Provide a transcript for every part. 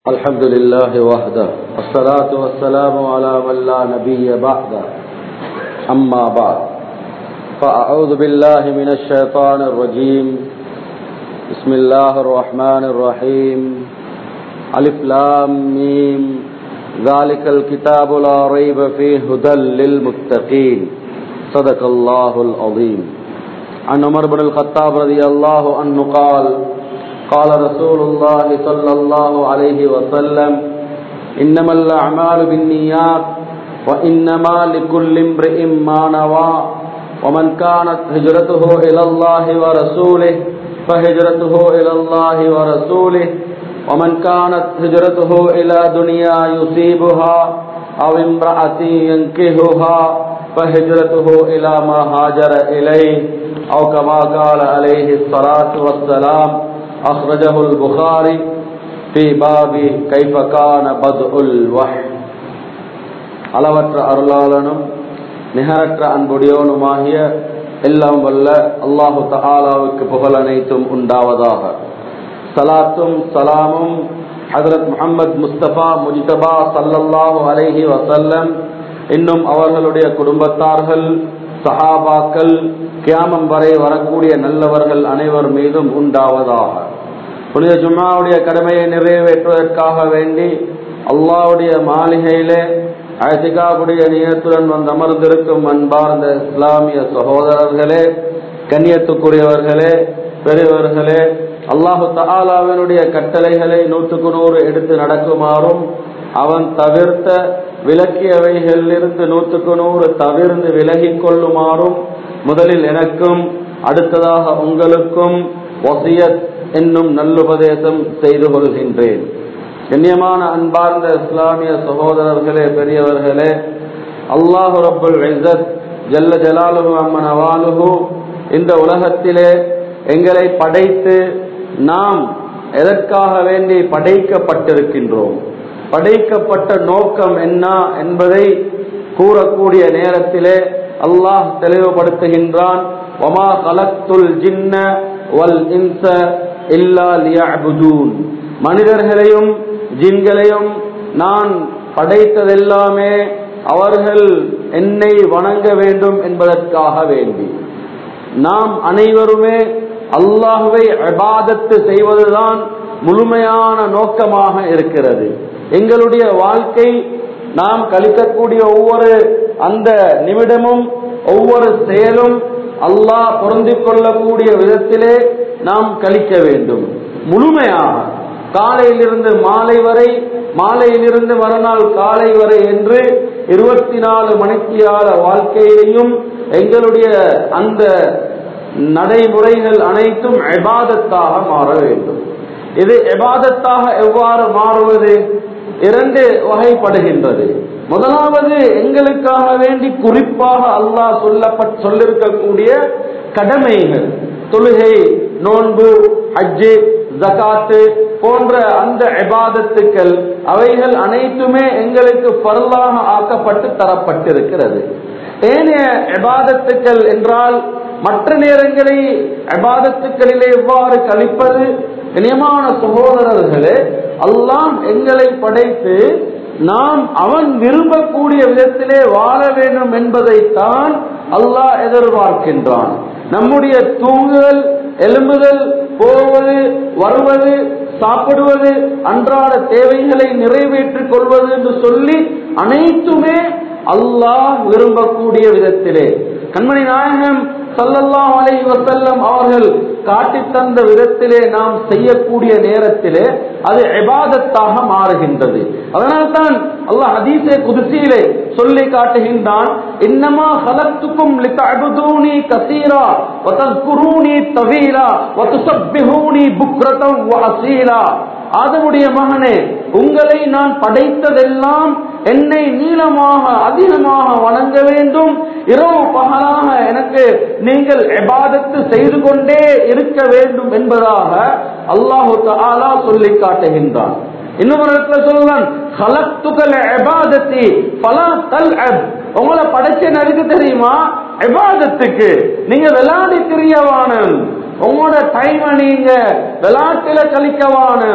الحمد لله وحده والصلاة والسلام على من لا نبي بعده أما بعد فأعوذ بالله من الشيطان الرجيم بسم الله الرحمن الرحيم ألف لام ميم ذلك الكتاب لا ريب فيه هدى للمتقين صدق الله العظيم عن عمر بن الخطاب رضي الله عنه قال قال رسول الله صلى الله عليه وسلم إنما الأعمال بالنيات وإنما لكل امرئ ما نوى ومن كانت هجرته إلى الله ورسوله فهجرته إلى الله ورسوله ومن كانت هجرته إلى دنيا يصيبها أو امرأة ينكهها فهجرته إلى ما هاجر إليه أو كما قال عليه الصلاة والسلام أخرجه البخاري في باب كيف كان بدء الوحي அளவற்ற அருளாளனும் நிகரற்ற அன்புடையோனுமாகிய எல்லாம் வல்ல அல்லாஹு தஆலாவுக்கு புகழ் அனைத்தும் உண்டாவதாக சலாத்தும் சலாமும் ஹதரத் முகமது முஸ்தபா முஜ்தபா சல்லல்லாஹு அலைஹி வசல்லம் இன்னும் அவர்களுடைய குடும்பத்தார்கள் சஹாபாக்கள் கியாமம் வரை வரக்கூடிய நல்லவர்கள் அனைவர் மீதும் உண்டாவதாக புனித ஜும்மாவுடைய கடமையை நிறைவேற்றுவதற்காக வேண்டி அல்லாவுடைய மாளிகையிலே அழசிகாவுடைய நியத்துடன் வந்து அமர்ந்திருக்கும் அன்பார்ந்த இஸ்லாமிய சகோதரர்களே கண்ணியத்துக்குரியவர்களே பெரியவர்களே அல்லாஹு தாலாவினுடைய கட்டளைகளை நூற்றுக்கு நூறு எடுத்து நடக்குமாறும் அவன் தவிர்த்த விலக்கியவைகளிலிருந்து நூற்றுக்கு நூறு தவிர்ந்து விலகிக் கொள்ளுமாறும் முதலில் எனக்கும் அடுத்ததாக உங்களுக்கும் வசியத் என்னும் நல்லுபதேசம் செய்து கொள்கின்றேன் கண்ணியமான அன்பார்ந்த இஸ்லாமிய சகோதரர்களே பெரியவர்களே அல்லாஹு ரபுல் இசத் ஜல்ல ஜலாலுஹு அம்மன் அவாலுஹு இந்த உலகத்திலே எங்களை படைத்து நாம் எதற்காக வேண்டி படைக்கப்பட்டிருக்கின்றோம் படைக்கப்பட்ட நோக்கம் என்ன என்பதை கூறக்கூடிய நேரத்திலே அல்லாஹ் தெளிவுபடுத்துகின்றான் ஒமா கலத்துல் ஜின்ன வல் இன்ச இல்லா லியஅபுதூன் மனிதர்களையும் ஜின்களையும் நான் படைத்ததெல்லாமே அவர்கள் என்னை வணங்க வேண்டும் என்பதற்காக வேண்டி நாம் அனைவருமே அல்லாஹுவை அபாதத்து செய்வதுதான் முழுமையான நோக்கமாக இருக்கிறது எங்களுடைய வாழ்க்கை நாம் கழிக்கக்கூடிய ஒவ்வொரு அந்த நிமிடமும் ஒவ்வொரு செயலும் அல்லாஹ் பொருந்திக் கொள்ளக்கூடிய விதத்திலே நாம் கழிக்க வேண்டும் முழுமையாக காலையிலிருந்து மாலை வரை மாலையிலிருந்து மறுநாள் காலை வரை என்று இருபத்தி நாலு மணித்தியால வாழ்க்கையிலையும் எங்களுடைய அந்த நடைமுறைகள் அனைத்தும் எபாதத்தாக மாற வேண்டும் இது எபாதத்தாக எவ்வாறு மாறுவது இரண்டு வகைப்படுகின்றது முதலாவது எங்களுக்காக வேண்டி குறிப்பாக அல்லாஹ் சொல்லப்பட் சொல்லிருக்கக்கூடிய கடமைகள் தொழுகை நோன்பு ஹஜ்ஜு ஜகாத்து போன்ற அந்த எபாதத்துக்கள் அவைகள் அனைத்துமே எங்களுக்கு பரலாக ஆக்கப்பட்டு தரப்பட்டிருக்கிறது ஏனைய எபாதத்துக்கள் என்றால் மற்ற நேரங்களில் எபாதத்துக்களிலே எவ்வாறு கழிப்பது இனியமான சகோதரர்களே அல்லாம் எங்களை படைத்து நாம் அவன் விரும்பக்கூடிய விதத்திலே வாழ வேண்டும் என்பதைத்தான் அல்லாஹ் எதிர்பார்க்கின்றான் நம்முடைய தூங்குதல் எலும்புதல் போவது வருவது சாப்பிடுவது அன்றாட தேவைகளை நிறைவேற்றிக் கொள்வது என்று சொல்லி அனைத்துமே அல்லாஹ் விரும்பக்கூடிய விதத்திலே கண்மணி நாயகம் சல்லல்லாம் அலை வசல்லம் அவர்கள் காட்டி தந்த விதத்திலே நாம் செய்யக்கூடிய நேரத்திலே அது எபாதத்தாக மாறுகின்றது அதனால்தான் அல்லாஹ் ஹதீஸே குதிசியிலே சொல்லி காட்டுகின்றான் இன்னமா ஹலத்துக்கும் லிதஅபுதூனி கசீரா வதஸ்குரூனி தவீலா வதுசப்பிஹூனி புக்ரதம் வஅசீலா ஆதமுடைய மகனே உங்களை நான் படைத்ததெல்லாம் என்னை நீளமாக அதிகமாக வணங்க வேண்டும் இரவு பகலாக எனக்கு நீங்கள் எபாதத்து செய்து கொண்டே இருக்க வேண்டும் என்பதாக அல்லாஹு தாலா சொல்லி காட்டுகின்றான் இன்னொரு இடத்துல சொல்லலாம் கலத்துக்கள் எபாதத்தி பல தல் உங்களை படைச்ச நடிக்க தெரியுமா எபாதத்துக்கு நீங்க விளையாடி தெரியவானம் உங்களோட டைமை நீங்க விளையாட்டுல கழிக்கவானம்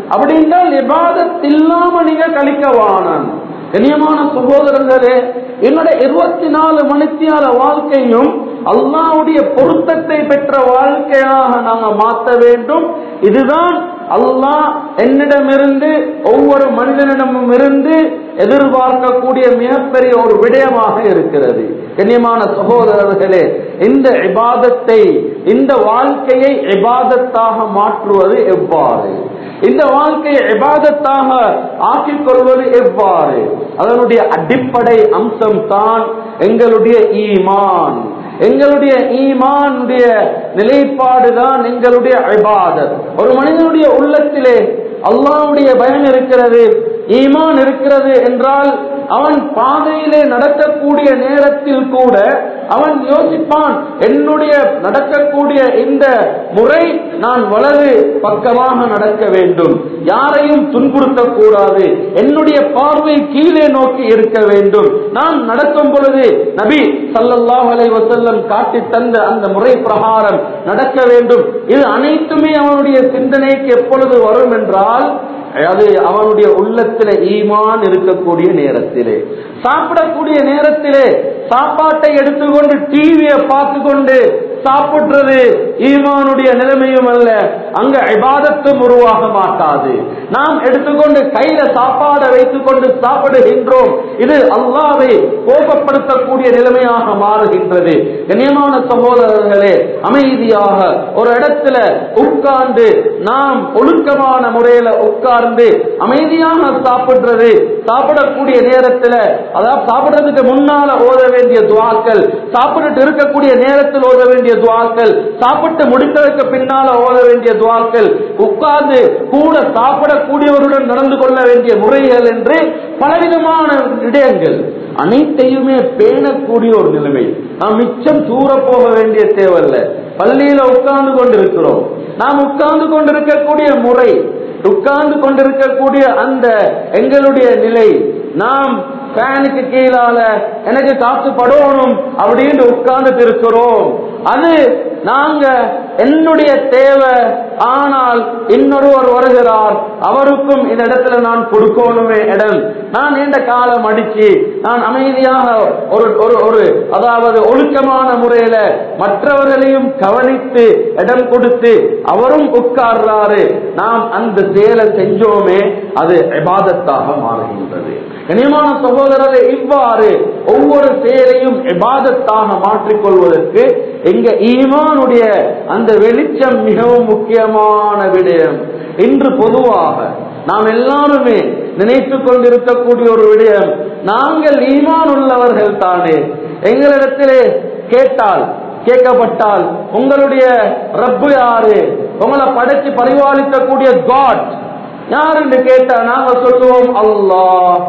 அப்படி என்றால் இபாதத் இல்லாம நீங்க கழிக்க வானம் கண்ணியமான சகோதரர்களே என்னுடைய இருபத்தி நாலு மணித்தியால வாழ்க்கையும் அல்லாவுடைய பொருத்தத்தை பெற்ற வாழ்க்கையாக நாங்க மாற்ற வேண்டும் இதுதான் அல்லாஹ் என்னிடமிருந்து ஒவ்வொரு மனிதனிடமும் இருந்து எதிர்பார்க்கக்கூடிய மிகப்பெரிய ஒரு விடயமாக இருக்கிறது கண்ணியமான சகோதரர்களே இந்த இபாதத்தை இந்த வாழ்க்கையை இபாதத்தாக மாற்றுவது எவ்வாறு இந்த வாழ்க்கையை இபாதத்தாக ஆக்கிக் கொள்வது எவ்வாறு அதனுடைய அடிப்படை அம்சம் தான் எங்களுடைய ஈமான் எங்களுடைய ஈமானுடைய நிலைப்பாடு தான் எங்களுடைய இபாதத் ஒரு மனிதனுடைய உள்ளத்திலே அல்லாவுடைய பயம் இருக்கிறது ஈமான் இருக்கிறது என்றால் அவன் பாதையிலே நடக்கக்கூடிய நேரத்தில் கூட அவன் யோசிப்பான் என்னுடைய நடக்கக்கூடிய இந்த முறை நான் வலது பக்கமாக நடக்க வேண்டும் யாரையும் துன்புறுத்தக் கூடாது என்னுடைய பார்வை கீழே நோக்கி இருக்க வேண்டும் நான் நடக்கும் பொழுது நபி சல்லல்லாஹு அலைஹி வஸல்லம் காட்டி தந்த அந்த முறை பிரகாரம் நடக்க வேண்டும் இது அனைத்துமே அவனுடைய சிந்தனைக்கு எப்பொழுது வரும் என்றால் அது அவனுடைய உள்ளத்திலே ஈமான் இருக்கக்கூடிய நேரத்திலே சாப்பிடக்கூடிய நேரத்திலே சாப்பாட்டை எடுத்துக்கொண்டு டிவியை பார்த்து கொண்டு சாப்பிடுறது ஈமானுடைய நிலைமையும் அல்ல அங்க இபாதத்தும் உருவாக மாட்டாது நாம் எடுத்துக்கொண்டு கையில சாப்பாடை வைத்துக் கொண்டு சாப்பிடுகின்றோம் இது அல்லாவை கோபப்படுத்தக்கூடிய நிலைமையாக மாறுகின்றது கண்ணியமான சகோதரர்களே அமைதியாக ஒரு இடத்துல உட்கார்ந்து நாம் ஒழுக்கமான முறையில உட்கார்ந்து அமைதியாக சாப்பிடுறது சாப்பிடக்கூடிய நேரத்துல அதாவது சாப்பிடுறதுக்கு முன்னால ஓத வேண்டிய துவாக்கள் சாப்பிட்டுட்டு இருக்கக்கூடிய நேரத்தில் ஓத வேண்டிய துவாக்கள் சாப்பிட்டு முடித்ததற்கு பின்னால ஓத வேண்டிய துவாக்கள் உட்கார்ந்து கூட சாப்பிடக்கூடியவருடன் நடந்து கொள்ள வேண்டிய முறைகள் என்று பலவிதமான விடயங்கள் அனைத்தையுமே பேணக்கூடிய ஒரு நிலைமை நாம் மிச்சம் தூர போக வேண்டிய தேவையில்ல பள்ளியில உட்கார்ந்து கொண்டிருக்கிறோம் நாம் உட்கார்ந்து கொண்டிருக்கக்கூடிய முறை உட்கார்ந்து கொண்டிருக்கக்கூடிய அந்த எங்களுடைய நிலை நாம் ஃபேனுக்கு கீழால எனக்கு காத்து படணும் அப்படின்னு உட்கார்ந்துட்டு இருக்கிறோம் அது நாங்க என்னுடைய தேவை ஆனால் இன்னொருவர் வருகிறார் அவருக்கும் இந்த இடத்துல நான் கொடுக்கணுமே இடம் நான் நீண்ட காலம் அடிச்சு நான் அமைதியாக ஒரு ஒரு ஒரு அதாவது ஒழுக்கமான முறையில மற்றவர்களையும் கவனித்து இடம் கொடுத்து அவரும் உட்கார்றாரு நாம் அந்த செயலை செஞ்சோமே அது இபாதத்தாக மாறுகின்றது கனியமான சகோதரரை இவ்வாறு ஒவ்வொரு செயலையும் இபாதத்தாக மாற்றிக்கொள்வதற்கு எங்க ஈமானுடைய அந்த வெளிச்சம் மிகவும் முக்கியமான விடயம் இன்று பொதுவாக நாம் எல்லாருமே நினைத்துக் கொண்டிருக்கக்கூடிய ஒரு விடயம் நாங்கள் ஈமான் உள்ளவர்கள் தானே எங்களிடத்திலே கேட்டால் கேட்கப்பட்டால் உங்களுடைய ரப்பு யாரு உங்களை படைச்சு பரிபாலிக்கக்கூடிய காட் யார் என்று கேட்டா நாங்க சொல்லுவோம் அல்லாஹ்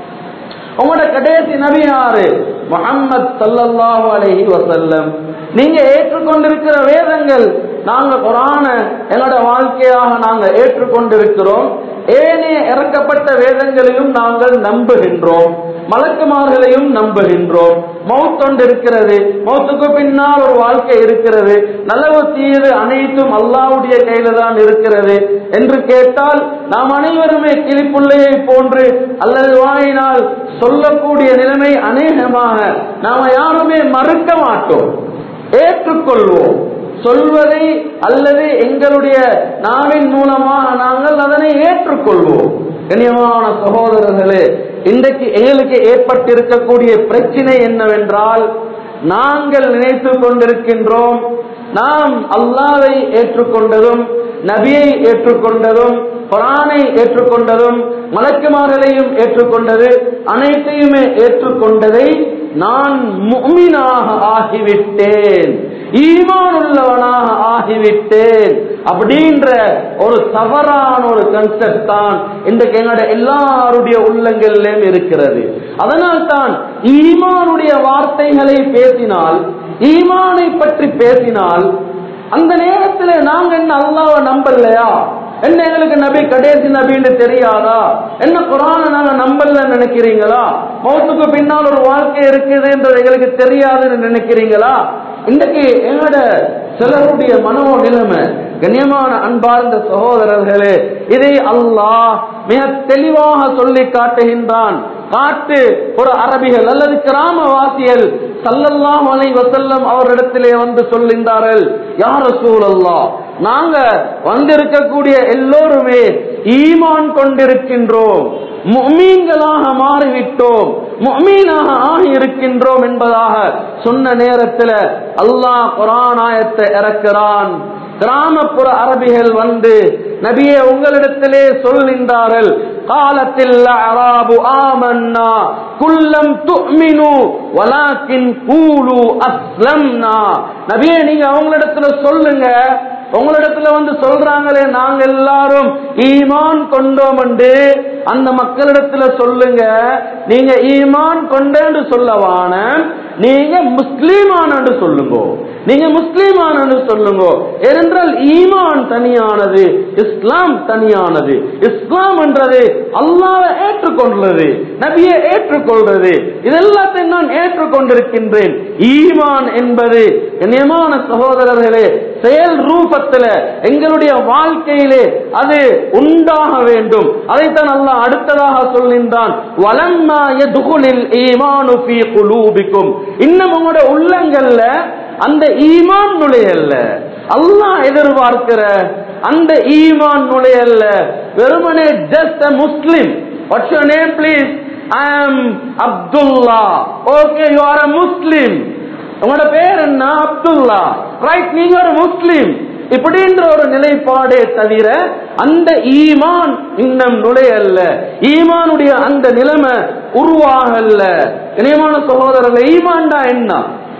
உங்களோட கடைசி நபி யாரு முகம்மது சல்லல்லாஹு அலைஹி வசல்லம் நீங்க ஏற்றுக்கொண்டிருக்கிற வேதங்கள் நாங்க குரான எங்களோட வாழ்க்கையாக நாங்க ஏற்றுக்கொண்டிருக்கிறோம் ஏனைய இறக்கப்பட்ட வேதங்களையும் நாங்கள் நம்புகின்றோம் மலக்குமார்களையும் நம்புகின்றோம் மௌத்தொண்டு இருக்கிறது மௌத்துக்கு பின்னால் ஒரு வாழ்க்கை இருக்கிறது நல்லவு தீயது அனைத்தும் அல்லாவுடைய கையில தான் இருக்கிறது என்று கேட்டால் நாம் அனைவருமே கிளிப்புள்ளையை போன்று அல்லது வாயினால் சொல்லக்கூடிய நிலைமை அநேகமாக நாம யாருமே மறுக்க மாட்டோம் ஏற்றுக்கொள்வோம் சொல்வதை அல்லது எங்களுடைய நாவின் மூலமாக நாங்கள் அதனை ஏற்றுக்கொள்வோம் கண்ணியமான சகோதரர்களே இன்றைக்கு எங்களுக்கு ஏற்பட்டிருக்கக்கூடிய பிரச்சனை என்னவென்றால் நாங்கள் நினைத்துக் கொண்டிருக்கின்றோம் நாம் அல்லாவை ஏற்றுக்கொண்டதும் நபியை ஏற்றுக்கொண்டதும் குரானை ஏற்றுக்கொண்டதும் மலக்குமார்களையும் ஏற்றுக்கொண்டது அனைத்தையுமே ஏற்றுக்கொண்டதை நான் முமினாக ஆகிவிட்டேன் ஈமான் உள்ளவனாக ஆகிவிட்டேன் அப்படின்ற ஒரு தவறான ஒரு கன்செப்ட் தான் இன்றைக்கு எங்களோட எல்லாருடைய உள்ளங்களிலும் இருக்கிறது அதனால் தான் ஈமானுடைய வார்த்தைகளை பேசினால் ஈமானை பற்றி பேசினால் அந்த நேரத்தில் நாங்க என்ன அல்லாவை நம்பலையா என்ன எங்களுக்கு நபி கடைசி நபின்னு தெரியாதா என்ன குரான நாங்க நம்பல நினைக்கிறீங்களா மௌத்துக்கு பின்னால் ஒரு வாழ்க்கை இருக்குதுன்றது எங்களுக்கு தெரியாதுன்னு நினைக்கிறீங்களா இன்றைக்கு எங்களோட சிலருடைய மனோ நிலைமை கண்ணியமான அன்பார்ந்த சகோதரர்களே இதை அல்லாஹ் மிக தெளிவாக சொல்லி காட்டுகின்றான் காட்டு ஒரு அரபிகள் அல்லது கிராமவாசிகள் சல்லல்லாஹு அலைஹி வஸல்லம் அவரிடத்திலே வந்து சொல்கின்றார்கள் யார் ரசூலல்லாஹ் நாங்க வந்திருக்கக்கூடிய எல்லோருமே ஈமான் கொண்டிருக்கின்றோம் முஃமீன்களாக மாறிவிட்டோம் முஃமீனாக ஆகி இருக்கின்றோம் என்பதாக சொன்ன நேரத்தில் அல்லாஹ் குர்ஆன் ஆயத்தை இறக்கிறான் கிராமப்புற அரபிகள் வந்து நபியே உங்களிடத்திலே சொல்கின்றார்கள் காலத்தில் அராபு ஆமன்னா குல்லம் துமினு வலாக்கின் கூலு அஸ்லம்னா நபியே நீங்க அவங்களிடத்துல சொல்லுங்க உங்களிடத்துல வந்து சொல்றாங்களே நாங்க எல்லாரும் ஈமான் கொண்டோம் என்று அந்த மக்களிடத்துல சொல்லுங்க நீங்க ஈமான் கொண்டேன்னு சொல்லவான நீங்க முஸ்லீமானு சொல்லுங்க நீங்க முஸ்லீமானு சொல்லுங்க ஏனென்றால் ஈமான் தனியானது இஸ்லாம் தனியானது இஸ்லாம் என்றது அல்லாஹ்வை ஏற்றுக்கொள்றது நபியை ஏற்றுக்கொள்றது இதெல்லாத்தையும் நான் ஏற்றுக்கொண்டிருக்கின்றேன் ஈமான் என்பது கண்ணியமான சகோதரர்களே செயல் ரூபத்துல எங்களுடைய வாழ்க்கையிலே அது உண்டாக வேண்டும் அதைத்தான் அல்லாஹ் அடுத்ததாக சொல்கின்றான் வலம்மா யதுகுலில் ஈமானு ஃபீ குலூபிக்கும் இன்னும் உங்களுடைய உள்ளங்கள்ல அந்த ஈமான் நுழையல்ல அல்லாஹ் எதிர்பார்க்கிற அந்த ஈமான் நுழையல்ல வெறுமனே just a Muslim what's your name please I am Abdullah okay you are a Muslim உங்களோட பேர் என்ன அப்துல்லா ரைட் நீங்க ஒரு முஸ்லிம் இப்படின்ற ஒரு நிலைப்பாடே தவிர அந்த ஈமான் இன்னும் நுழையல்ல ஈமானுடைய அந்த நிலைமை உருவாகல்ல இனியமான சகோதரர்கள் ஈமான்டா என்ன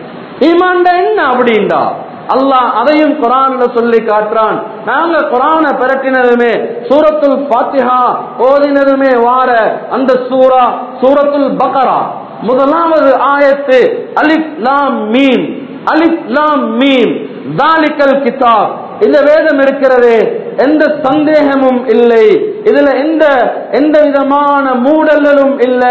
ஈமான்டா என்ன அப்படின்டா அல்லாஹ் அதையும் குரான்ல சொல்லி காட்டுறான் நாங்க குரானை பிரட்டினதுமே சூரத்துல் பாத்திஹா ஓதினதுமே வார அந்த சூரா சூரத்துல் பக்கரா முதலாவது ஆயத்து அலிப் லாம் மீம் அலிப் லாம் மீம் தாலிக்கல் கிதாப் இந்த வேதம் இருக்கிறதே எந்த சந்தேகமும் இல்லை இதுல எந்த எந்த விதமான மூடல்களும் இல்லை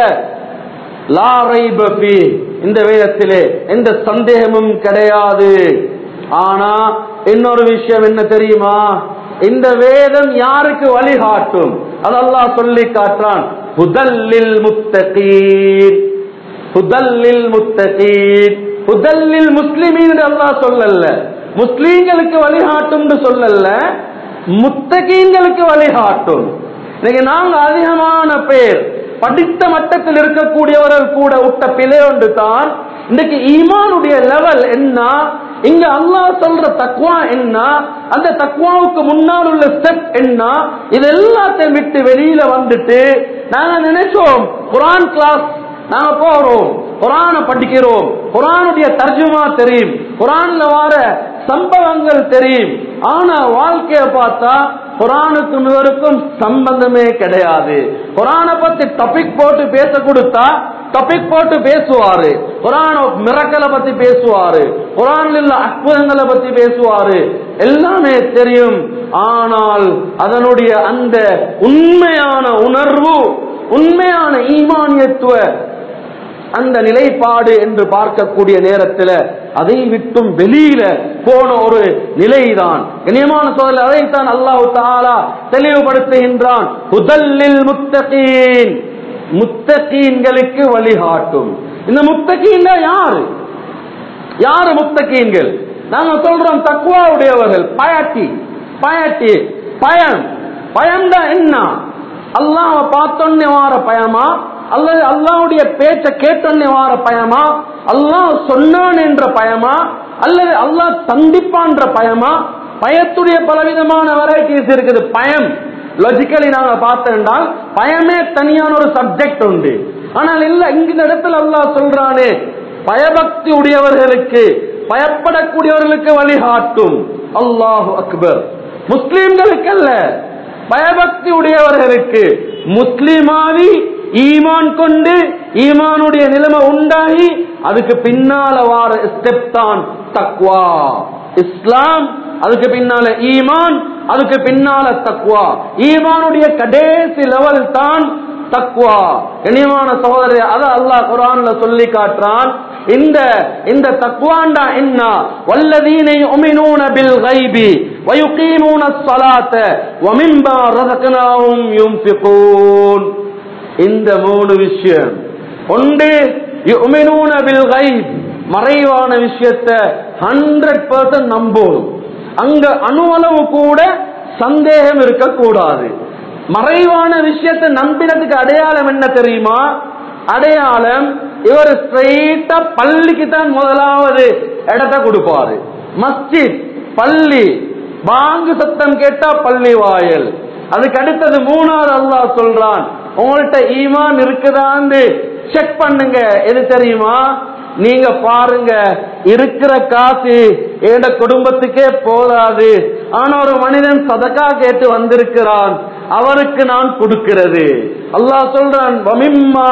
லா ரைப ஃபீ. இந்த வேதத்திலே எந்த சந்தேகமும் கிடையாது ஆனா இன்னொரு விஷயம் என்ன தெரியுமா இந்த வேதம் யாருக்கு வழிகாட்டும் அது அல்லாஹ் சொல்லி காட்டுறான் புதல்லில் முத்தகீன் புதல்லில் முத்தகீன் புதல்லில் முஸ்லிமீன் அல்லாஹ் சொல்லல முஸ்லீம்களுக்கு வழிகாட்டும் சொல்லல முத்தகீன்களுக்கு வழிகாட்டும் இன்னைக்கு நாங்க அதிகமான பேர் படித்த மட்டத்தில் இருக்கக்கூடியவர்கள் கூட விட்ட பிழை ஒன்று தான் இன்னைக்கு ஈமானுடைய லெவல் என்ன இங்க அல்லாஹ் சொல்ற தக்வா என்ன அந்த தக்வாவுக்கு முன்னால் உள்ள ஸ்டெப் என்ன இது எல்லாத்தையும் விட்டு வெளியில வந்துட்டு நாங்க நினைச்சோம் குரான் கிளாஸ் நாங்க போறோம் குரானை படிக்கிறோம் குரானுடைய தர்ஜுமா தெரியும் குரான்ல வர சம்பவங்கள் தெரியும் ஆனா வாழ்க்கைய பார்த்தா குரானுக்கும் இவருக்கும் சம்பந்தமே கிடையாது குரானை பத்தி டாபிக் போட்டு பேச கொடுத்தா டாபிக் போட்டு பேசுவாரு குரான் மிரக்கலை பத்தி பேசுவாரு குரான்ல உள்ள அற்புதங்களை பத்தி பேசுவாரு எல்லாமே தெரியும் ஆனால் அதனுடைய அந்த உண்மையான உணர்வு உண்மையான ஈமானியத்துவ அந்த நிலைப்பாடு என்று பார்க்கக்கூடிய நேரத்தில் அதை விட்டும் வெளியில போன ஒரு நிலைதான் இனியமான சோதரில் அதைத்தான் அல்லாஹு தாலா தெளிவுபடுத்துகின்றான் முதல்லில் முத்தகீன் முத்தகீன்களுக்கு வழிகாட்டும் இந்த முத்தகீன் யாரு யாரு முத்தகீன்கள் நாங்க சொல்றோம் தக்குவா உடையவர்கள் பயாட்டி பயாட்டி பயம் பயம்டா என்ன அல்லாஹ் பார்த்தோன்னே வார பயமா அல்லது அல்லாஹ்வுடைய பேச்ச கேட்டோன்னே வார பயமா அல்லாஹ் சொன்னான் என்ற பயமா அல்லது அல்லாஹ் சந்திப்பான்ற பயமா பயத்துடைய பலவிதமான வெரைட்டிஸ் இருக்குது பயம் லாஜிக்கலி நாங்க பார்த்தோம்னால் பயமே தனியான ஒரு சப்ஜெக்ட் உண்டு ஆனால் இல்ல இங்க இந்த இடத்துல அல்லாஹ் சொல்றானே பயபக்தி உடையவர்களுக்கு பயப்படக்கூடியவர்களுக்கு வழிகாட்டும் அல்லாஹு அக்பர் முஸ்லிம்களுக்கு அல்ல பயபக்தி உடையவர்களுக்கு முஸ்லிமாவி ஈமான் கொண்டு ஈமானுடைய நிலைமை உண்டாகி அதுக்கு பின்னால வார ஸ்டெப் தான் தக்வா இஸ்லாம் அதுக்கு பின்னால ஈமான் அதுக்கு பின்னால தக்வா ஈமானுடைய கடைசி லெவல் தான் தக்வா இனிமான சகோதரர் அத அல்லாஹ் குரான்ல சொல்லி காட்டுறான் இந்த இந்த தக்வாண்டா என்ன வல்லதீனை உமினூன பில் கைபி வயுகீமூன ஸலாத்த வமிம்பா ரஸக்னாஹும் யுன்ஃபிகூன் இந்த மூணு விஷயம் ஒன்று யுமினூன பில் கைப் மறைவான விஷயத்தை ஹண்ட்ரட் பர்சன்ட் நம்பணும் அங்க அணுவளவு கூட சந்தேகம் இருக்கக்கூடாது மறைவான விஷயத்தை நம்பினதுக்கு அடையாளம் என்ன தெரியுமா அடையாளம் இவர் ஸ்ட்ரெயிட்டா பள்ளிக்கு தான் முதலாவது இடத்தை கொடுப்பாரு மஸ்ஜித் பள்ளி பாங்கு சத்தம் கேட்டா பள்ளி வாயல் அதுக்கு அடுத்தது மூணாவது அல்லாஹ் சொல்றான் உங்கள்ட்ட ஈமான் இருக்குதான்னு செக் பண்ணுங்க எது தெரியுமா நீங்க பாருங்க இருக்கிற காசு என் குடும்பத்துக்கே போதாது ஆனா ஒரு மனிதன் சதக்கா கேட்டு வந்திருக்கிறான் அவருக்கு நான் கொடுக்கிறது அல்லாஹ் சொல்றான் வமிம்மா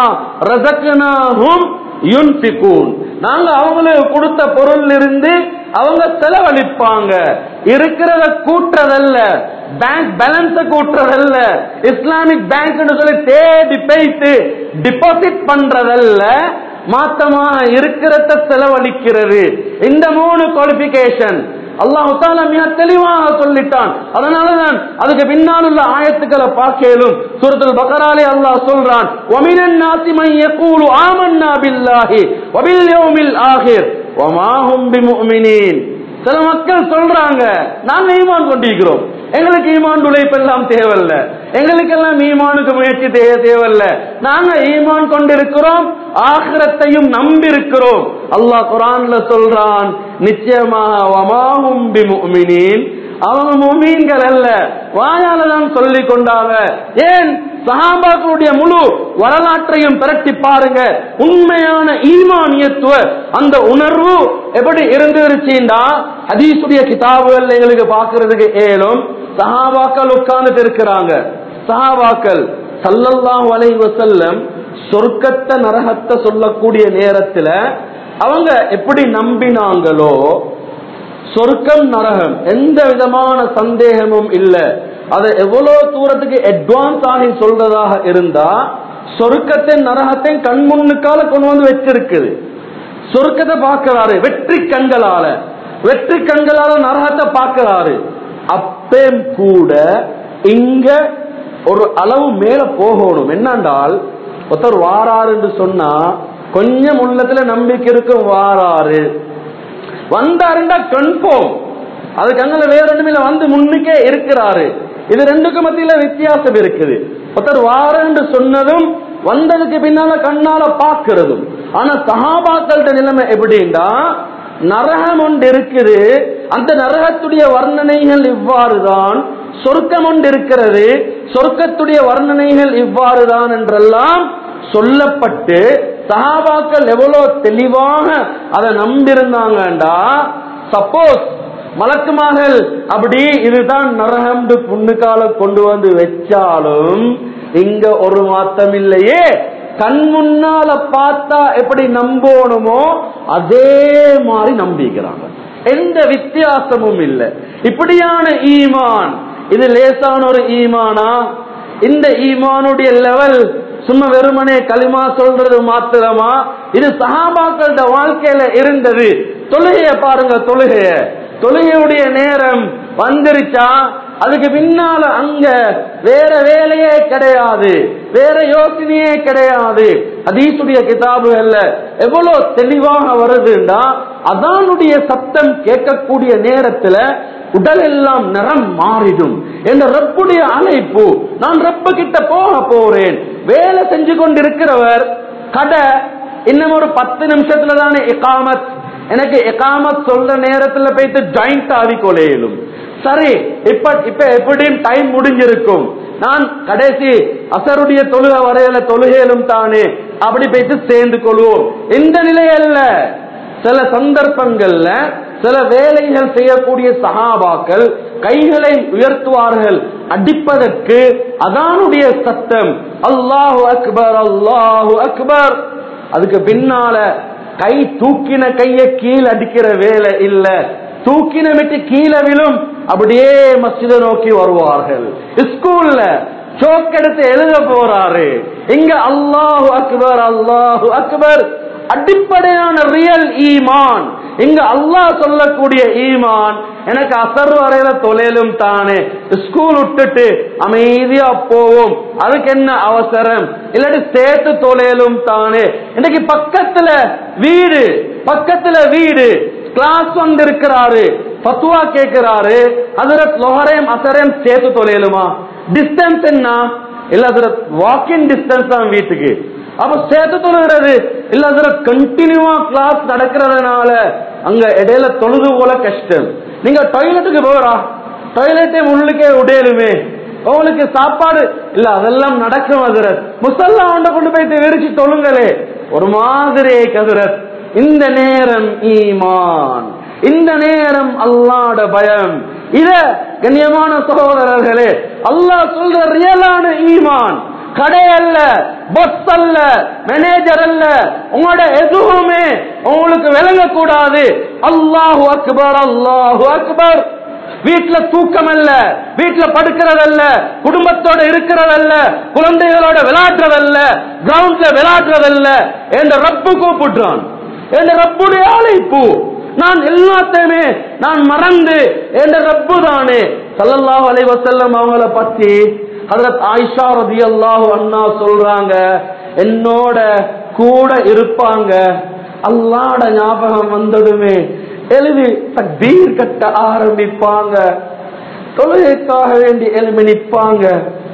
ரசக்னாஹும் யுன்பிகூன் நாங்க அவங்களுக்கு கொடுத்த பொருள் இருந்து அவங்க செலவழிப்பாங்க இருக்கிறத கூட்டுறதல்ல பேங்க் பேலன்ஸ கூட்டுறதல்ல இஸ்லாமிக் பேங்க் சொல்லி தேடி போயிட்டு டிபாசிட் பண்றதல்ல மாத்தமாக இருக்கிறத செலவழிக்கிறது இந்த மூணு குவாலிபிகேஷன் அல்லாஹு தாலா மிக தெளிவாக சொல்லிட்டான் அதனாலதான் அதுக்கு பின்னால் உள்ள ஆயத்துக்களை பார்க்கலும் சூரத்துல் பக்கராலே அல்லாஹ் சொல்றான் ஒமினன் நாசிமை யகூலு ஆமன்னா பில்லாஹி வபில் யௌமில் ஆகிர் வமாஹும் பிமுமினீன் சில மக்கள் சொல்றாங்க நாங்க ஈமான் கொண்டிருக்கிறோம் எங்களுக்கு ஈமான் உழைப்பு எல்லாம் தேவையில்ல எங்களுக்கெல்லாம் ஈமானுக்கு முயற்சி தேவை தேவையில்ல நாங்க ஈமான் கொண்டிருக்கிறோம் ஆகிரத்தையும் நம்பி இருக்கிறோம் அல்லாஹ் குரான்ல சொல்றான் நிச்சயமாக வமாஹும் பிமுமினீன் அவங்க முமீன்கள் அல்ல வாயால தான் சொல்லிக் கொண்டாங்க ஏன் சஹாபாக்களுடைய முழு வரலாற்றையும் திரட்டி பாருங்க உண்மையான ஈமானியத்துவ அந்த உணர்வு எப்படி இருந்துருச்சுண்டா ஹதீசுடைய கிதாபுகள் எங்களுக்கு பாக்குறதுக்கு ஏலும் சஹாபாக்கள் உட்கார்ந்துட்டு இருக்கிறாங்க சஹாபாக்கள் சல்லல்லாஹு அலைஹி வஸல்லம் சொர்க்கத்தை நரகத்தை சொல்லக்கூடிய நேரத்துல அவங்க எப்படி நம்பினாங்களோ சொர்க்கம் நரகம் எந்த விதமான சந்தேகமும் இல்ல அதை எவ்வளவு தூரத்துக்கு அட்வான்ஸ் ஆகி சொல்றதாக இருந்தா சொர்க்கத்தின் நரகத்தையும் கண் முன்னுக்கால கொண்டு வந்து வச்சிருக்குது சொர்க்கத்தை பார்க்கிறாரு வெற்றி கண்களால வெற்றி கண்களால நரகத்தை பார்க்கிறாரு அப்பேம் கூட இங்க ஒரு அளவு மேல போகணும் என்னண்டால் ஒருத்தர் வாராரு என்று சொன்னா கொஞ்சம் உள்ளத்துல நம்பிக்கை இருக்கும் வாராரு வந்தாருண்டா கன்ஃபார்ம் அதுக்கு அங்கே வேற ஒண்ணுமே இல்ல வந்து முன்னுக்கே இருக்கிறாரு இது ரெண்டுக்கு மத்தியில வித்தியாசம் இருக்குது ஒருத்தர் வாரன்னு சொன்னதும் வந்ததுக்கு பின்னால கண்ணால பாக்குறதும் ஆனா சஹாபாக்கள்ட நிலைமை எப்படின்னா நரகம் ஒன்று இருக்குது அந்த நரகத்துடைய வர்ணனைகள் இவ்வாறுதான் சொர்க்கம் ஒன்று இருக்கிறது சொர்க்கத்துடைய வர்ணனைகள் இவ்வாறுதான் என்றெல்லாம் சொல்லப்பட்டு சஹாபாக்கள் எவ்வளவு தெளிவாக அதை நம்பியிருந்தாங்கண்டா சப்போஸ் மலக்குமார்கள் அப்படி இதுதான் நரகம் புண்ணுக்கால கொண்டு வந்து வச்சாலும் இங்க ஒரு மாத்தம் இல்லையே கண் முன்னால பார்த்தா எப்படி நம்பணுமோ அதே மாதிரி நம்பிக்கிறாங்க எந்த வித்தியாசமும் இல்லை இப்படியான ஈமான் இது லேசான ஒரு ஈமானா இந்த ஈமானுடைய லெவல் சும்மா வெறுமனே களிமா சொல்றது மாத்திரமா இது சஹாபாக்களோட வாழ்க்கையில இருந்தது தொழுகைய பாருங்க தொழுகைய தொழுகையுடைய நேரம் வந்துருச்சா அதுக்கு பின்னால அங்க வேற வேலையே கிடையாது வேற யோசனையே கிடையாது அதீசுடைய கிதாபுகள்ல எவ்வளவு தெளிவாக வருதுண்டா அதானுடைய சத்தம் கேட்கக்கூடிய நேரத்துல உடல் எல்லாம் நிறம் மாறிடும் என்ற ரப்புடைய அழைப்பு நான் ரப்பு கிட்ட போக போறேன் வேலை செஞ்சு கொண்டிருக்கிறவர் கடை இன்னும் ஒரு பத்து நிமிஷத்துல தானே இகாமத் எனக்கு இகாமத் சொல்ற நேரத்துல போயிட்டு ஜாயிண்ட் ஆகி கொள்ளையிலும் சரி இப்ப இப்ப எப்படியும் டைம் முடிஞ்சிருக்கும் நான் கடைசி அசருடைய தொழுகை வரையில தொழுகையிலும் தானே அப்படி போயிட்டு சேர்ந்து கொள்வோம் இந்த நிலையல்ல சில சந்தர்ப்பங்கள்ல சில வேலைகள் செய்யக்கூடிய சகாபாக்கள் கைகளை உயர்த்துவார்கள் அடிப்பதற்கு அதானுடைய சத்தம் அல்லாஹு அக்பர் அல்லாஹு அக்பர் அதுக்கு பின்னால கை தூக்கின கைய கீழ் அடிக்கிற வேலை இல்ல தூக்கின விட்டு கீழே விழும் அப்படியே மஸ்ஜித நோக்கி வருவார்கள் ஸ்கூல்ல சோக் எடுத்து எழுத போறாரு இங்க அல்லாஹு அக்பர் அல்லாஹு அக்பர் அடிப்படையான ரியல் ஈமான் இங்க அல்லாஹ் சொல்லக்கூடிய ஈமான் எனக்கு அசர் வரையில தொழிலும் தானே ஸ்கூல் விட்டுட்டு அமைதியா போவோம் அதுக்கு என்ன அவசரம் இல்லாட்டி சேர்த்து தொழிலும் தானே இன்னைக்கு பக்கத்துல வீடு பக்கத்துல வீடு கிளாஸ் வந்து இருக்கிறாரு பத்துவா கேட்கிறாரு ஹசரத் லொஹரேம் அசரேம் சேர்த்து தொலையலுமா டிஸ்டன்ஸ் என்ன இல்ல ஹசரத் வாக்கிங் டிஸ்டன்ஸ் தான் வீட்டுக்கு அப்ப சேர்த்து தொழுகிறது இல்ல ஹசரத் கண்டினியூவா கிளாஸ் நடக்கிறதுனால அங்க இடையில தொழுது போல கஷ்டம் நீங்க டாய்லெட்டுக்கு போறா டாய்லெட்டே உள்ளுக்கே உடையலுமே உங்களுக்கு சாப்பாடு இல்ல அதெல்லாம் நடக்கும் ஹசரத் முசல்லா ஒண்ட கொண்டு போயிட்டு விரிச்சு தொழுங்களே ஒரு மாதிரி கதிரத் இந்த நேரம் ஈமான் இந்த நேரம் அல்லாட பயம் இத கண்ணியமான சகோதரர்களே அல்லாஹ் சொல்ற ரியலான ஈமான் கடை அல்ல பஸ் அல்ல மேனேஜர் அல்ல உங்களோட எதுவுமே உங்களுக்கு விளங்கக்கூடாது அல்லாஹு அக்பர் அல்லாஹு அக்பர் வீட்டுல தூக்கம் அல்ல வீட்டுல படுக்கிறதல்ல குடும்பத்தோட இருக்கிறதல்ல குழந்தைகளோட விளையாடுறதல்ல கிரவுண்ட்ல விளையாடுறதல்ல என்ற ரப்பு கூப்பிடுறான் என்ற ரப்புடைய அழைப்பு நான் எல்லாத்தையுமே நான் மறந்து என்ற ரப்பு தானே சல்லல்லாஹு அலைஹி வஸல்லம் அவங்கள பத்தி ஹஜரத் ஆயிஷா ரலியல்லாஹு அன்ஹா சொல்றாங்க என்னோட கூட இருப்பாங்க அல்லாட ஞாபகம் வந்ததுமே எழுதி தக்பீர் கட்ட ஆரம்பிப்பாங்க தொழுகைக்காக வேண்டி எழுப்பி நிற்பாங்க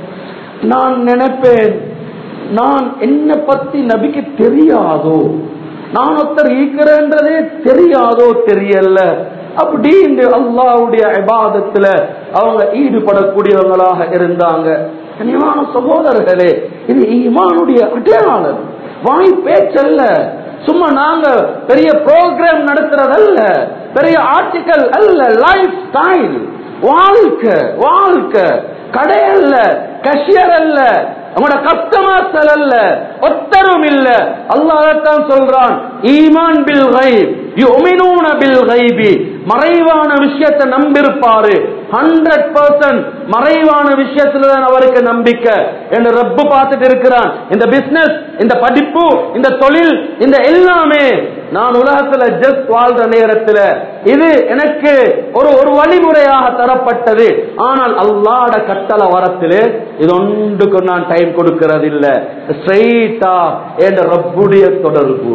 நான் நினைப்பேன் நான் என்ன பத்தி நபிக்கு தெரியாதோ நான் ஒருத்தர் ஈக்கிறேன்றதே தெரியாதோ தெரியல அப்படின்னு அல்லாவுடைய இபாதத்துல அவங்க ஈடுபடக்கூடியவங்களாக இருந்தாங்க கனிவான சகோதரர்களே இது ஈமானுடைய அடையாளம் வாய் பேச்சல்ல சும்மா நாங்க பெரிய ப்ரோக்ராம் நடத்துறதல்ல பெரிய ஆர்டிக்கல் அல்ல லைஃப் ஸ்டைல் வாழ்க்கை வாழ்க்கை கடை அல்ல கஷியர் அல்ல உங்களோட கஸ்டமர்ஸ் அல்ல ஒத்தரும் இல்ல அல்லாஹ்தான் சொல்றான் ஈமான் பில் கைப் யுமினூன பில் கைபி மறைவான விஷயத்தை நம்பிருப்பாரு ஹண்ட்ரட் பர்சன்ட் மறைவான விஷயத்துல தான் அவருக்கு நம்பிக்கை என்று ரப்பு பார்த்துட்டு இருக்கிறான் இந்த பிசினஸ் இந்த படிப்பு இந்த தொழில் இந்த எல்லாமே நான் உலகத்துல ஜஸ்ட் வாழ்ற நேரத்துல இது எனக்கு ஒரு ஒரு வழிமுறையாக தரப்பட்டது ஆனால் அல்லாட கட்டளை வரத்திலே இது ஒன்றுக்கு நான் டைம் கொடுக்கிறது இல்ல ஸ்ட்ரெயிட்டா என்ற ரப்புடைய தொடர்பு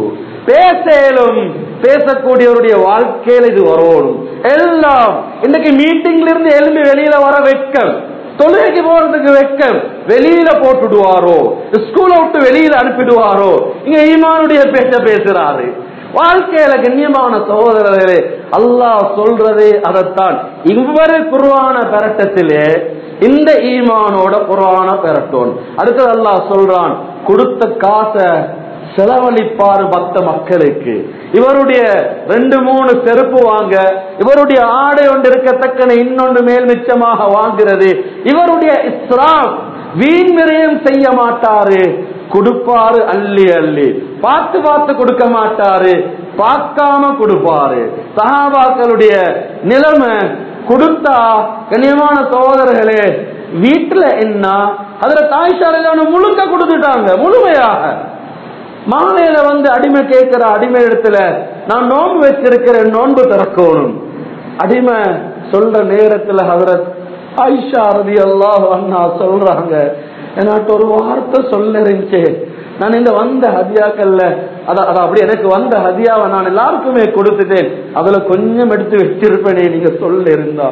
பேசலும் பேசக்கூடியவருடைய வாழ்க்கையில இது வரணும் எல்லாம் இன்னைக்கு மீட்டிங்ல இருந்து எழும்பி வெளியில வர வெட்கம் தொழுகைக்கு போறதுக்கு வெட்கம் வெளியில போட்டுடுவாரோ ஸ்கூல விட்டு வெளியில அனுப்பிடுவாரோ இங்க ஈமானுடைய பேச்ச பேசுறாரு வாழ்க்கையில கண்ணியமான சகோதரர்களே அல்லாஹ் சொல்றதே அதைத்தான் இவ்வரு குருவான பெரட்டத்திலே இந்த ஈமானோட குரான பெறட்டோன் அடுத்தது அல்லாஹ் சொல்றான் கொடுத்த காசை செலவழிப்பாரு பக்த மக்களுக்கு இவருடைய ரெண்டு மூணு செருப்பு வாங்க இவருடைய ஆடை ஒன்று இருக்கத்தக்கன இன்னொன்று மேல் மிச்சமாக வாங்குறது இவருடைய இஸ்லாம் வீண் விரயம் செய்ய மாட்டாரு கொடுப்பாரு அள்ளி அள்ளி பார்த்து பார்த்து கொடுக்க மாட்டாரு பார்க்காம கொடுப்பாரு சஹாபாக்களுடைய நிலைமை கொடுத்தா கண்ணியமான சகோதரர்களே வீட்டுல என்ன அதுல தாய்ஷாலையில முழுக்க கொடுத்துட்டாங்க முழுமையாக மாலையில வந்து அடிமை கேட்கிற அடிமை இடத்துல நான் நோன்பு வச்சிருக்கிறேன் நோன்பு திறக்கணும் அடிமை சொல்ற நேரத்துல ஹதரத் ஆயிஷா ரதி அல்லாஹ் அண்ணா சொல்றாங்க என்னாட்ட ஒரு வார்த்தை சொல்ல இருந்துச்சு நான் இந்த வந்த ஹதியாக்கல்ல அத அத அப்படி எனக்கு வந்த ஹதியாவை நான் எல்லாருக்குமே கொடுத்துட்டேன் அதுல கொஞ்சம் எடுத்து வச்சிருப்பேனே நீங்க சொல்ல இருந்தா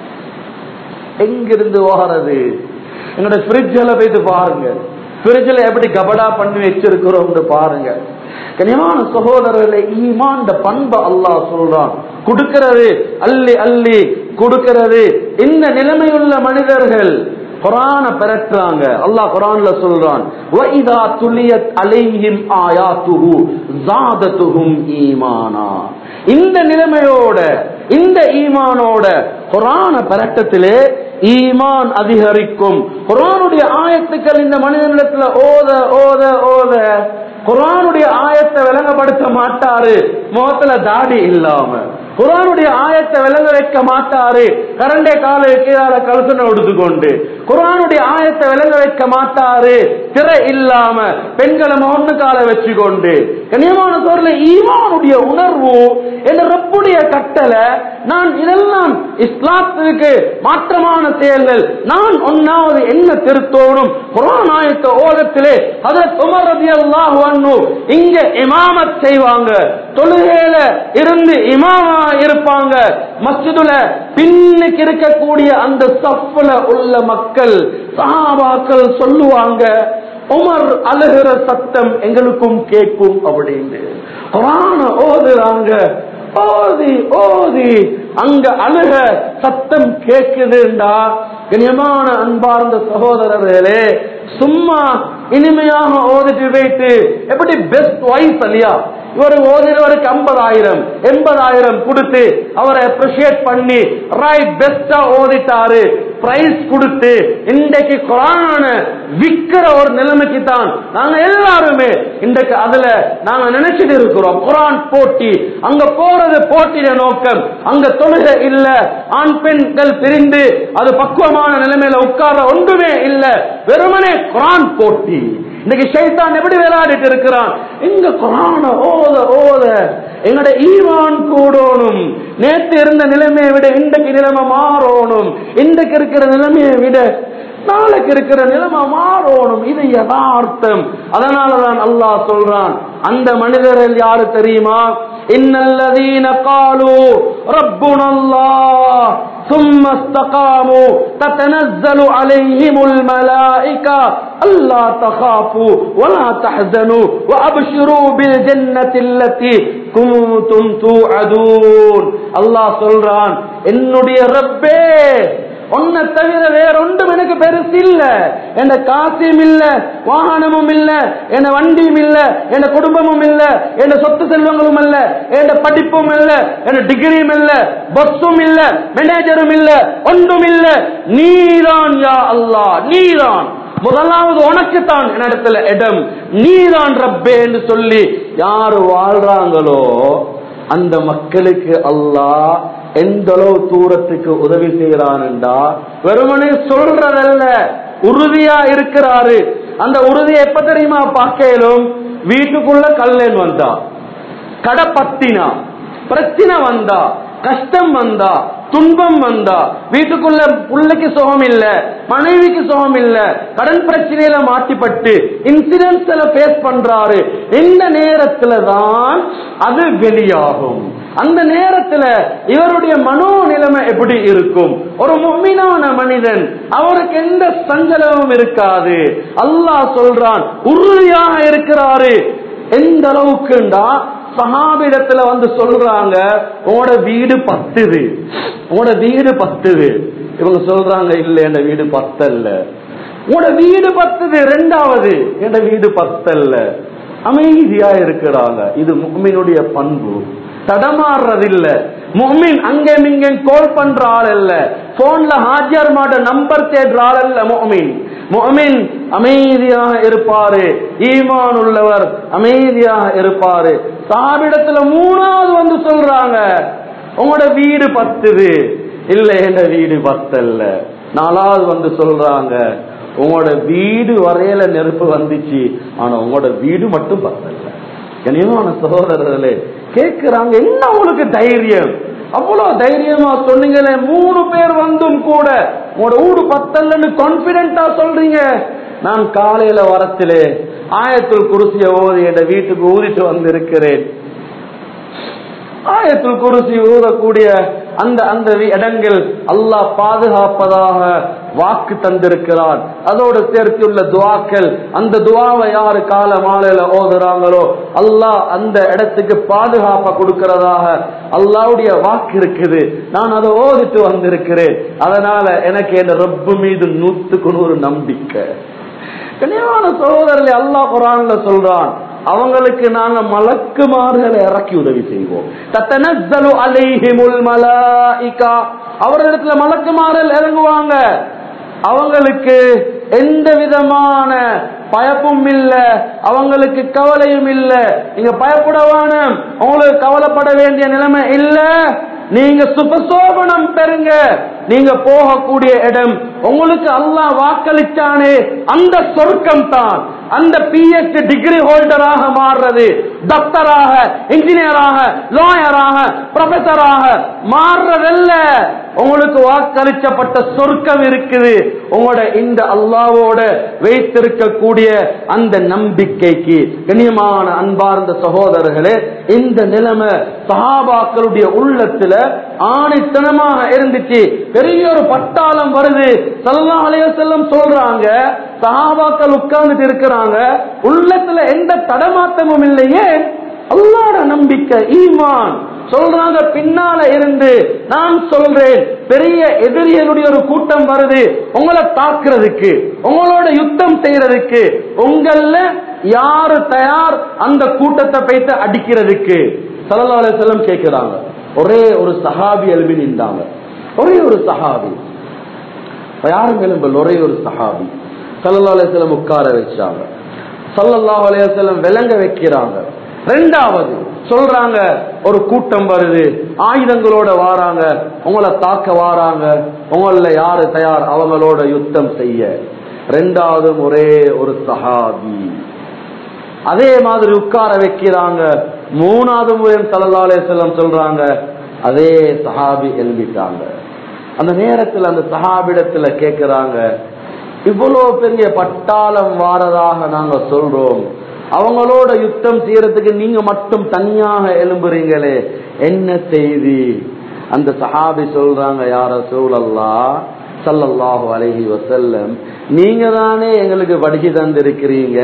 எங்கிருந்து வாரது என்னோட ஃப்ரிட்ஜில் போயிட்டு பாருங்க ஃப்ரிட்ஜில் எப்படி கபடா பண்ணி வச்சிருக்கிறோம்னு பாருங்க கனியமான சகோதரர்களை ஈமான் பண்பை அல்லாஹ் சொல்றான் கொடுக்கிறது அள்ளி அள்ளி கொடுக்கிறது இந்த நிலைமையுள்ள மனிதர்கள் குரான பெறட்டுறாங்க அல்லாஹ் குரான்ல சொல்றான் வைதா துலியத் அலைஹிம் ஆயாத்துஹு ஜாதத்துஹும் ஈமானா இந்த நிலைமையோட இந்த ஈமானோட குரான பெறட்டத்திலே ஈமான் அதிகரிக்கும் குரானுடைய ஆயத்துக்கள் இந்த மனிதனிடத்துல ஓத ஓத ஓத குரானுடைய ஆயத்தை விளங்கப்படுத்த மாட்டாரு முகத்துல தாடி இல்லாம குரானுடைய ஆயத்தை விளங்க வைக்க மாட்டாரு கரண்டே கால கீழால கழுசனை எடுத்துக்கொண்டு குரானுடைய ஆயத்தை விளங்க வைக்க மாட்டாரு திரை இல்லாம பெண்களை மொன்னு கால வச்சுக்கொண்டு கனியமான சோர்ல ஈமானுடைய உணர்வு என்ற ரப்புடைய கட்டளை நான் இதெல்லாம் இஸ்லாத்துக்கு மாற்றமான செயல்கள் நான் ஒன்னாவது என்ன திருத்தோணும் குரான் ஆயத்த ஓதத்திலே அதற்கு உமர் ரலியல்லாஹு அன்ஹு இங்க இமாமத் செய்வாங்க தொழுகையில இருந்து இமாமா இருப்பாங்க மஸ்ஜிதுல பின்னுக்கு இருக்கக்கூடிய அந்த சஃப்ல உள்ள மக்கள் சஹாபாக்கள் சொல்லுவாங்க உமர் அழுகிற சத்தம் எங்களுக்கும் கேட்கும் அப்படின்னு குரான ஓதுறாங்க ஓதி ஓதி அங்க அழுக சத்தம் கேக்குதுண்டா கனியமான அன்பார்ந்த சகோதரர்களே சும்மா இனிமையாக ஓதிட்டு வைத்து எப்படி பெஸ்ட் வாய்ஸ் இல்லையா இவர் ஓதினவருக்கு ஐம்பதாயிரம் எண்பதாயிரம் கொடுத்து அவரை அப்ரிஷியேட் பண்ணி ரைட் பெஸ்டா ஓதிட்டாரு பிரைஸ் கொடுத்து இன்றைக்கு குரான விக்கிற ஒரு நிலைமைக்கு தான் நாங்க எல்லாருமே இன்றைக்கு அதுல நாங்க நினைச்சிட்டு இருக்கிறோம் குரான் போட்டி அங்க போறது போட்டிய நோக்கம் அங்க தொழுகை இல்ல ஆண் பெண்கள் பிரிந்து அது பக்குவமான நிலைமையில உட்கார ஒன்றுமே இல்ல வெறுமனே குரான் போட்டி இன்னைக்கு ஷைத்தான் எப்படி விளையாடிட்டு இருக்கிறான் இங்க குரான ஓத ஓத எங்கட ஈவான் கூடணும் நேத்து இருந்த நிலைமையை விட இன்றைக்கு நிலைமை மாறணும் இன்றைக்கு இருக்கிற நிலைமையை விட நாளைக்கு இருக்கிற நிலைமை மாறணும் இது யதார்த்தம் அதனாலதான் அல்லாஹ் சொல்றான் அந்த மனிதர்கள் யாரு தெரியுமா இன்னல்லதீன காலு ரப்புன அல்லாஹ் ثم استقاموا تتنزل عليهم الملائكة ألا تخافوا ولا تحزنوا وأبشروا بالجنة التي كنتم توعدون الله சொல்றான் என்னுடைய ரப்பே உன்னை தவிர வேற ஒன்றும் எனக்கு பெருசு இல்ல என் காசியும் இல்ல வாகனமும் இல்ல என் வண்டியும் இல்ல என் குடும்பமும் இல்ல என் சொத்து செல்வங்களும் இல்ல என் படிப்பும் இல்ல என் டிகிரியும் இல்ல பஸ்ஸும் இல்ல மேனேஜரும் இல்ல ஒன்றும் இல்ல நீதான் யா அல்லாஹ் நீதான் முதலாவது உனக்குத்தான் என்னிடத்துல இடம் நீதான் ரப்பே என்று சொல்லி யாரு வாழ்றாங்களோ அந்த மக்களுக்கு அல்லாஹ் எந்த அளவு தூரத்துக்கு உதவி செய்யறான்டா வெறுமனே சொல்றதல்ல உறுதியா இருக்கிறாரு அந்த உறுதியை எப்ப தெரியுமா பார்க்கலும் வீட்டுக்குள்ள கல்லன் வந்தா கடை பத்தினா பிரச்சனை வந்தா கஷ்டம் வந்தா துன்பம் வந்தா வீட்டுக்குள்ள புள்ளைக்கு சுகம் இல்ல மனைவிக்கு சுகம் இல்ல கடன் பிரச்சனையில மாட்டிப்பட்டு இன்சிடென்ட்ஸ்ல பேஸ் பண்றாரு இந்த நேரத்துல தான் அது வெளியாகும் அந்த நேரத்துல இவருடைய மனோ நிலைமை எப்படி இருக்கும் ஒரு மும்மினான மனிதன் அவருக்கு எந்த சஞ்சலமும் இருக்காது அல்லாஹ் சொல்றான் உறுதியாக இருக்கிறாரு எந்த அளவுக்குண்டா சஹாபிடத்துல வந்து சொல்றாங்க உங்களோட வீடு பத்துது உங்களோட வீடு பத்துது இவங்க சொல்றாங்க இல்ல என் வீடு பத்தல்ல உங்களோட வீடு பத்துது ரெண்டாவது என் வீடு பத்தல்ல அமைதியா இருக்கிறாங்க இது முக்மினுடைய பண்பு தடமாறுறதில்ல முஹ்மின் அங்கே இங்கே கால் பண்ற ஆள் இல்ல போன்ல ஹாஜர் மாட்ட நம்பர் தேடுற ஆள் இல்ல முஹ்மின் முஹ்மின் அமைதியாக இருப்பாரு ஈமான் உள்ளவர் அமைதியாக இருப்பாரு சாபிடத்துல மூணாவது வந்து சொல்றாங்க உங்களோட வீடு பத்துது இல்ல என்ற வீடு பத்தல்ல நாலாவது வந்து சொல்றாங்க உங்களோட வீடு வரையில நெருப்பு வந்துச்சு ஆனா உங்களோட வீடு மட்டும் பத்தல்ல கனியமான சகோதரர்களே கேட்கிறாங்க என்ன உங்களுக்கு தைரியம் அவ்வளவு தைரியமா சொன்னீங்களே மூணு பேர் வந்தும் கூட உங்களோட வீடு பத்தல்லன்னு கான்பிடண்டா சொல்றீங்க நான் காலையில வரத்திலே ஆயத்துல் குருசிய ஓதி என் வீட்டுக்கு ஊதிட்டு வந்திருக்கிறேன் ஆயத்துல் குருசி ஊதக்கூடிய அந்த அந்த இடங்கள் அல்லாஹ் பாதுகாப்பதாக வாக்கு தந்திருக்கிறான் அதோடு சேர்த்துள்ள துவாக்கள் அந்த துவாவை யாரு கால மாலையில ஓதுறாங்களோ அல்லாஹ் அந்த இடத்துக்கு பாதுகாப்ப கொடுக்கிறதாக அல்லாவுடைய வாக்கு இருக்குது நான் அதை ஓதிட்டு வந்திருக்கிறேன் அதனால எனக்கு என் ரப்பு மீது நூத்துக்கு நூறு நம்பிக்கை கனியமான சகோதரர்களை அல்லாஹ் குரான்ல சொல்றான் அவங்களுக்கு நாங்க மலக்குமார்களை இறக்கி உதவி செய்வோம் தத்தனஸ்ஸலு அலைஹிமுல் மலாயிகா அவர்களிடத்துல மலக்குமார்கள் இறங்குவாங்க அவங்களுக்கு எந்த விதமான பயப்பும் இல்ல அவங்களுக்கு கவலையும் இல்ல நீங்க பயப்படவான உங்களுக்கு கவலைப்பட வேண்டிய நிலைமை இல்ல நீங்க சுபசோபனம் பெறுங்க நீங்க போகக்கூடிய இடம் உங்களுக்கு அல்லாஹ் வாக்களிச்சானே அந்த சொர்க்கம் தான் அந்த பிஎச்டி டிகிரி ஹோல்டராக மாறுறது டாக்டராக இன்ஜினியராக லாயராக ப்ரொஃபஸராக மாறுறதல்ல உங்களுக்கு வாக்களிக்கப்பட்ட சொர்க்கம் இருக்குது உங்களோட இந்த அல்லாவோட வைத்திருக்கக்கூடிய அந்த நம்பிக்கைக்கு கண்ணியமான அன்பார்ந்த சகோதரர்களே இந்த நிலைமை சஹாபாக்களுடைய உள்ளத்துல ஆணித்தனமாக இருந்துச்சு பெரிய ஒரு பட்டாளம் வருது சல்லா அலைய செல்லம் சொல்றாங்க சஹாபாக்கள் உட்கார்ந்துட்டு இருக்கிறாங்க உள்ளத்துல எந்த தடமாற்றமும் இல்லையே அல்லாட நம்பிக்கை ஈமான் சொல்றாங்க பின்னால இருந்து நான் சொல்றேன் பெரிய எதிரிகளுடைய ஒரு கூட்டம் வருது உங்களை தாக்குறதுக்கு உங்களோட யுத்தம் செய்யறதுக்கு உங்கள யாரு தயார் அந்த கூட்டத்தை போயிட்டு அடிக்கிறதுக்கு சல்லா அலைய செல்லம் கேட்கிறாங்க ஒரே ஒரு சஹாபி எழுப்பி நின்றாங்க ஒரே ஒரு சஹாபி யாரும் எழும்பல் ஒரே ஒரு சஹாபி சல்லல்லா அலையம் உட்கார வச்சாங்க சல்லல்லாஹு அலையம் விளங்க வைக்கிறாங்க ரெண்டாவது சொல்றாங்க ஒரு கூட்டம் வருது ஆயுதங்களோட வாராங்க உங்களை தாக்க வாராங்க உங்கள யாரு தயார் அவங்களோட யுத்தம் செய்ய ரெண்டாவது ஒரே ஒரு சஹாபி அதே மாதிரி உட்கார வைக்கிறாங்க மூணாவது முறையும் சல்லல்லாஹு செல்லம் சொல்றாங்க அதே சஹாபி எழுதிட்டாங்க அந்த நேரத்தில் அந்த சஹாபிடத்துல கேட்கிறாங்க இவ்வளவு பெரிய பட்டாளம் வாரதாக நாங்க சொல்றோம் அவங்களோட யுத்தம் செய்யறதுக்கு நீங்க மட்டும் தனியாக எழும்புறீங்களே என்ன செய்தி அந்த சஹாபி சொல்றாங்க யார சூழல்லா சல்லல்லாஹு அலைஹி வசல்லம் நீங்க தானே எங்களுக்கு படிச்சு தந்திருக்கிறீங்க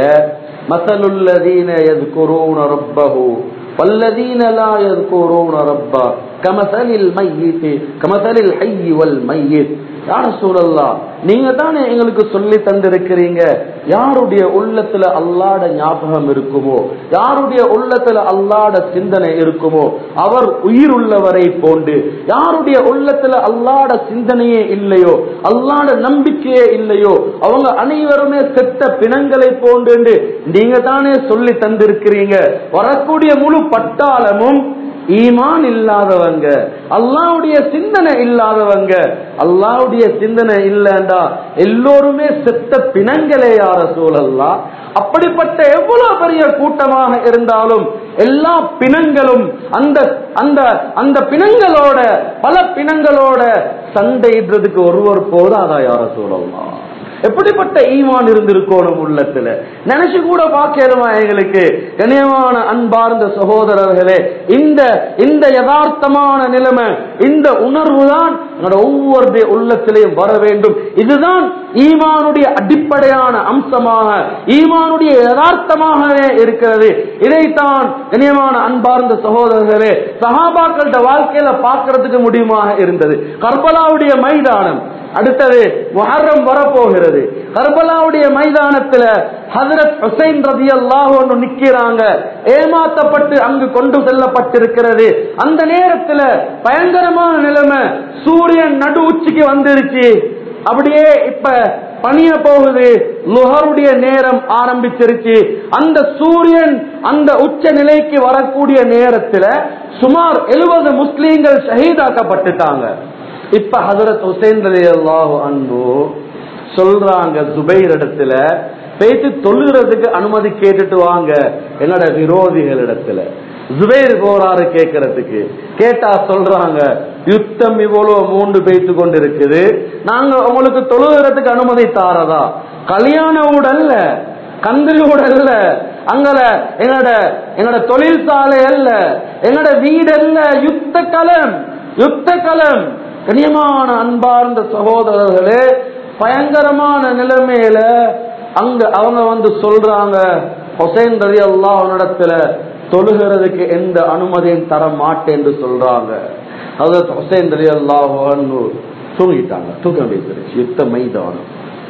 மசலுல்லதீன எதுக்குறூன ரப்பஹு والذين لا يذكرون ربا كمثل الميت كمثل الحي والميت யார சூழல்லா நீங்க தானே எங்களுக்கு சொல்லி தந்திருக்கிறீங்க யாருடைய உள்ளத்துல அல்லாட ஞாபகம் இருக்குமோ யாருடைய உள்ளத்துல அல்லாட சிந்தனை இருக்குமோ அவர் உயிர் உள்ளவரை போன்று யாருடைய உள்ளத்துல அல்லாட சிந்தனையே இல்லையோ அல்லாட நம்பிக்கையே இல்லையோ அவங்க அனைவருமே செத்த பிணங்களை போன்று நீங்க தானே சொல்லி தந்திருக்கிறீங்க வரக்கூடிய முழு பட்டாளமும் ஈமான் இல்லாதவங்க அல்லாவுடைய சிந்தனை இல்லாதவங்க அல்லாவுடைய சிந்தனை இல்லண்டா எல்லோருமே செத்த பிணங்களே யார சூழல்லா அப்படிப்பட்ட எவ்வளவு பெரிய கூட்டமாக இருந்தாலும் எல்லா பிணங்களும் அந்த அந்த அந்த பிணங்களோட பல பிணங்களோட சண்டையிடுறதுக்கு ஒருவர் போதாதா யார சூழல்லாம் எப்படிப்பட்ட ஈமான் இருந்திருக்கணும் உள்ளத்துல நினைச்சு கூட பார்க்கணுமா எங்களுக்கு கனியமான அன்பார்ந்த சகோதரர்களே இந்த இந்த யதார்த்தமான நிலைமை இந்த உணர்வு தான் ஒவ்வொரு உள்ளத்திலையும் வர வேண்டும் இதுதான் ஈமானுடைய அடிப்படையான அம்சமாக ஈமானுடைய யதார்த்தமாகவே இருக்கிறது இதைத்தான் கனியமான அன்பார்ந்த சகோதரர்களே சஹாபாக்களோட வாழ்க்கையில பார்க்கறதுக்கு முடியுமாக இருந்தது கர்பலாவுடைய மைதானம் அடுத்தது முஹர்ரம் வரப்போகிறது கர்பலாவுடைய மைதானத்துல ஹசரத் ஹுசைன் ரதி அல்லாஹ் நிக்கிறாங்க ஏமாத்தப்பட்டு அங்கு கொண்டு செல்லப்பட்டிருக்கிறது அந்த நேரத்துல பயங்கரமான நிலைமை சூரியன் நடு உச்சிக்கு வந்துருச்சு அப்படியே இப்ப பணிய போகுது லுஹருடைய நேரம் ஆரம்பிச்சிருச்சு அந்த சூரியன் அந்த உச்ச நிலைக்கு வரக்கூடிய நேரத்துல சுமார் எழுபது முஸ்லீம்கள் ஷஹீதாக்கப்பட்டுட்டாங்க இப்ப ஹசரத் ஹுசைன் ரலி அல்லாஹு அன்பு சொல்றாங்க ஜுபைர் இடத்துல பேச்சு தொழுகிறதுக்கு அனுமதி கேட்டுட்டு வாங்க என்னோட விரோதிகள் இடத்துல ஜுபைர் போறாரு கேட்கறதுக்கு கேட்டா சொல்றாங்க யுத்தம் இவ்வளவு மூன்று பேய்த்து கொண்டு இருக்குது நாங்க உங்களுக்கு தொழுகிறதுக்கு அனுமதி தாரதா கல்யாண ஊடல்ல கந்திரி ஊடல்ல அங்கல எங்களோட எங்களோட தொழிற்சாலை அல்ல எங்களோட வீடு அல்ல யுத்த களம் யுத்த களம் கனியமான அன்பார்ந்த சகோதரர்களே பயங்கரமான நிலைமையில அங்க அவங்க வந்து சொல்றாங்க ஹொசைன் ரதி அல்லா அவனிடத்துல தொழுகிறதுக்கு எந்த அனுமதியும் தர மாட்டேன் என்று சொல்றாங்க அதாவது ஹொசைன் ரதி அல்லாஹ் தூங்கிட்டாங்க தூக்கம் வைத்திருச்சு யுத்த மைதானம்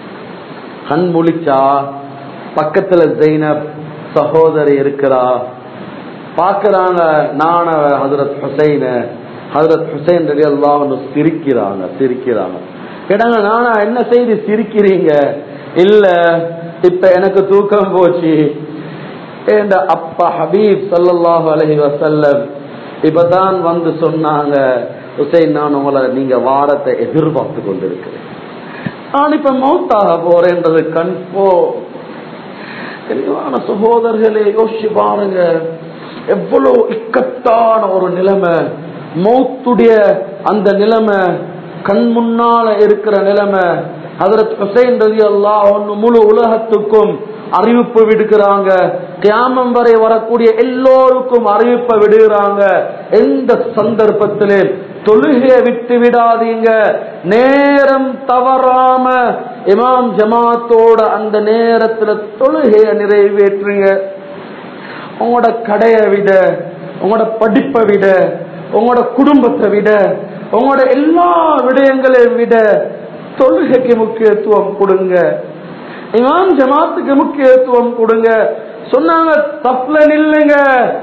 கண் முழிச்சா பக்கத்துல ஜெய்னப் சகோதரி இருக்கிறா பாக்குறாங்க நான ஹசரத் ஹுசைன ஹசரத் ஹுசைன் ரலி அல்லாஹ் சிரிக்கிறாங்க சிரிக்கிறாங்க கேட்டாங்க நானா என்ன செய்து சிரிக்கிறீங்க இல்ல இப்ப எனக்கு தூக்கம் போச்சு என்ற அப்பா ஹபீப் ஸல்லல்லாஹு அலைஹி வஸல்லம் இப்பதான் வந்து சொன்னாங்க ஹுசைன் நான் உங்களை நீங்க வாரத்தை எதிர்பார்த்து கொண்டிருக்கிறேன் நான் இப்ப மௌத்தாக போறேன்றது கண்போ தெளிவான சகோதரர்களே யோசிச்சு பாருங்க எவ்வளவு இக்கட்டான ஒரு நிலைமை மௌத்துடைய அந்த நிலைமை கண் முன்னால இருக்கிற நிலைமை ஹதரத் ஹுசைன் ரதி அல்லாஹ் ஒன்னு முழு உலகத்துக்கும் அறிவிப்பு விடுக்கிறாங்க கியாமம் வரை வரக்கூடிய எல்லோருக்கும் அறிவிப்பை விடுகிறாங்க எந்த சந்தர்ப்பத்திலே தொழுகையை விட்டு விடாதீங்க நேரம் தவறாம இமாம் ஜமாத்தோட அந்த நேரத்துல தொழுகையை நிறைவேற்றுங்க உங்களோட கடையை விட உங்களோட படிப்பை விட உங்களோட குடும்பத்தை விட உங்களோட எல்லா விடயங்களையும் விட தொழுகைக்கு முக்கியத்துவம் கொடுங்க இமாம் ஜமாத்துக்கு முக்கியத்துவம் கொடுங்க சொன்னாங்க தப்புல நில்லுங்க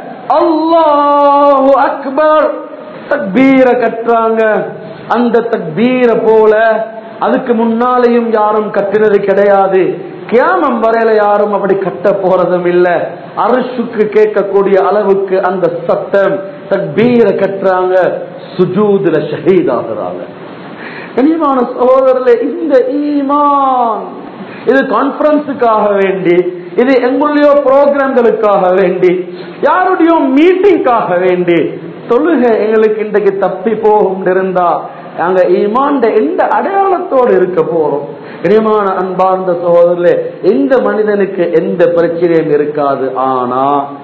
அல்லாஹு அக்பர் தக்பீர கட்டுறாங்க அந்த தக்பீர போல அதுக்கு முன்னாலேயும் யாரும் கட்டினது கிடையாது கியாமம் வரையில யாரும் அப்படி கட்ட போறதும் இல்ல அரசுக்கு கேட்கக்கூடிய அளவுக்கு அந்த சத்தம் தக்பீர கட்டுறாங்க சுஜூதுல ஷஹீதாகிறாங்க கனிமான சகோதரர்களே இந்த ஈமான் இது கான்பரன்ஸுக்காக வேண்டி இது எங்களுடைய ப்ரோக்ராம்களுக்காக வேண்டி யாருடைய மீட்டிங்காக வேண்டி தொழுகை எங்களுக்கு இன்றைக்கு தப்பி போகும் இருந்தா நாங்க ஈமாண்ட எந்த அடையாளத்தோடு இருக்க போறோம் இனிமான அன்பார்ந்த சகோதரர்களே எந்த மனிதனுக்கு எந்த பிரச்சனையும் இருக்காது ஆனா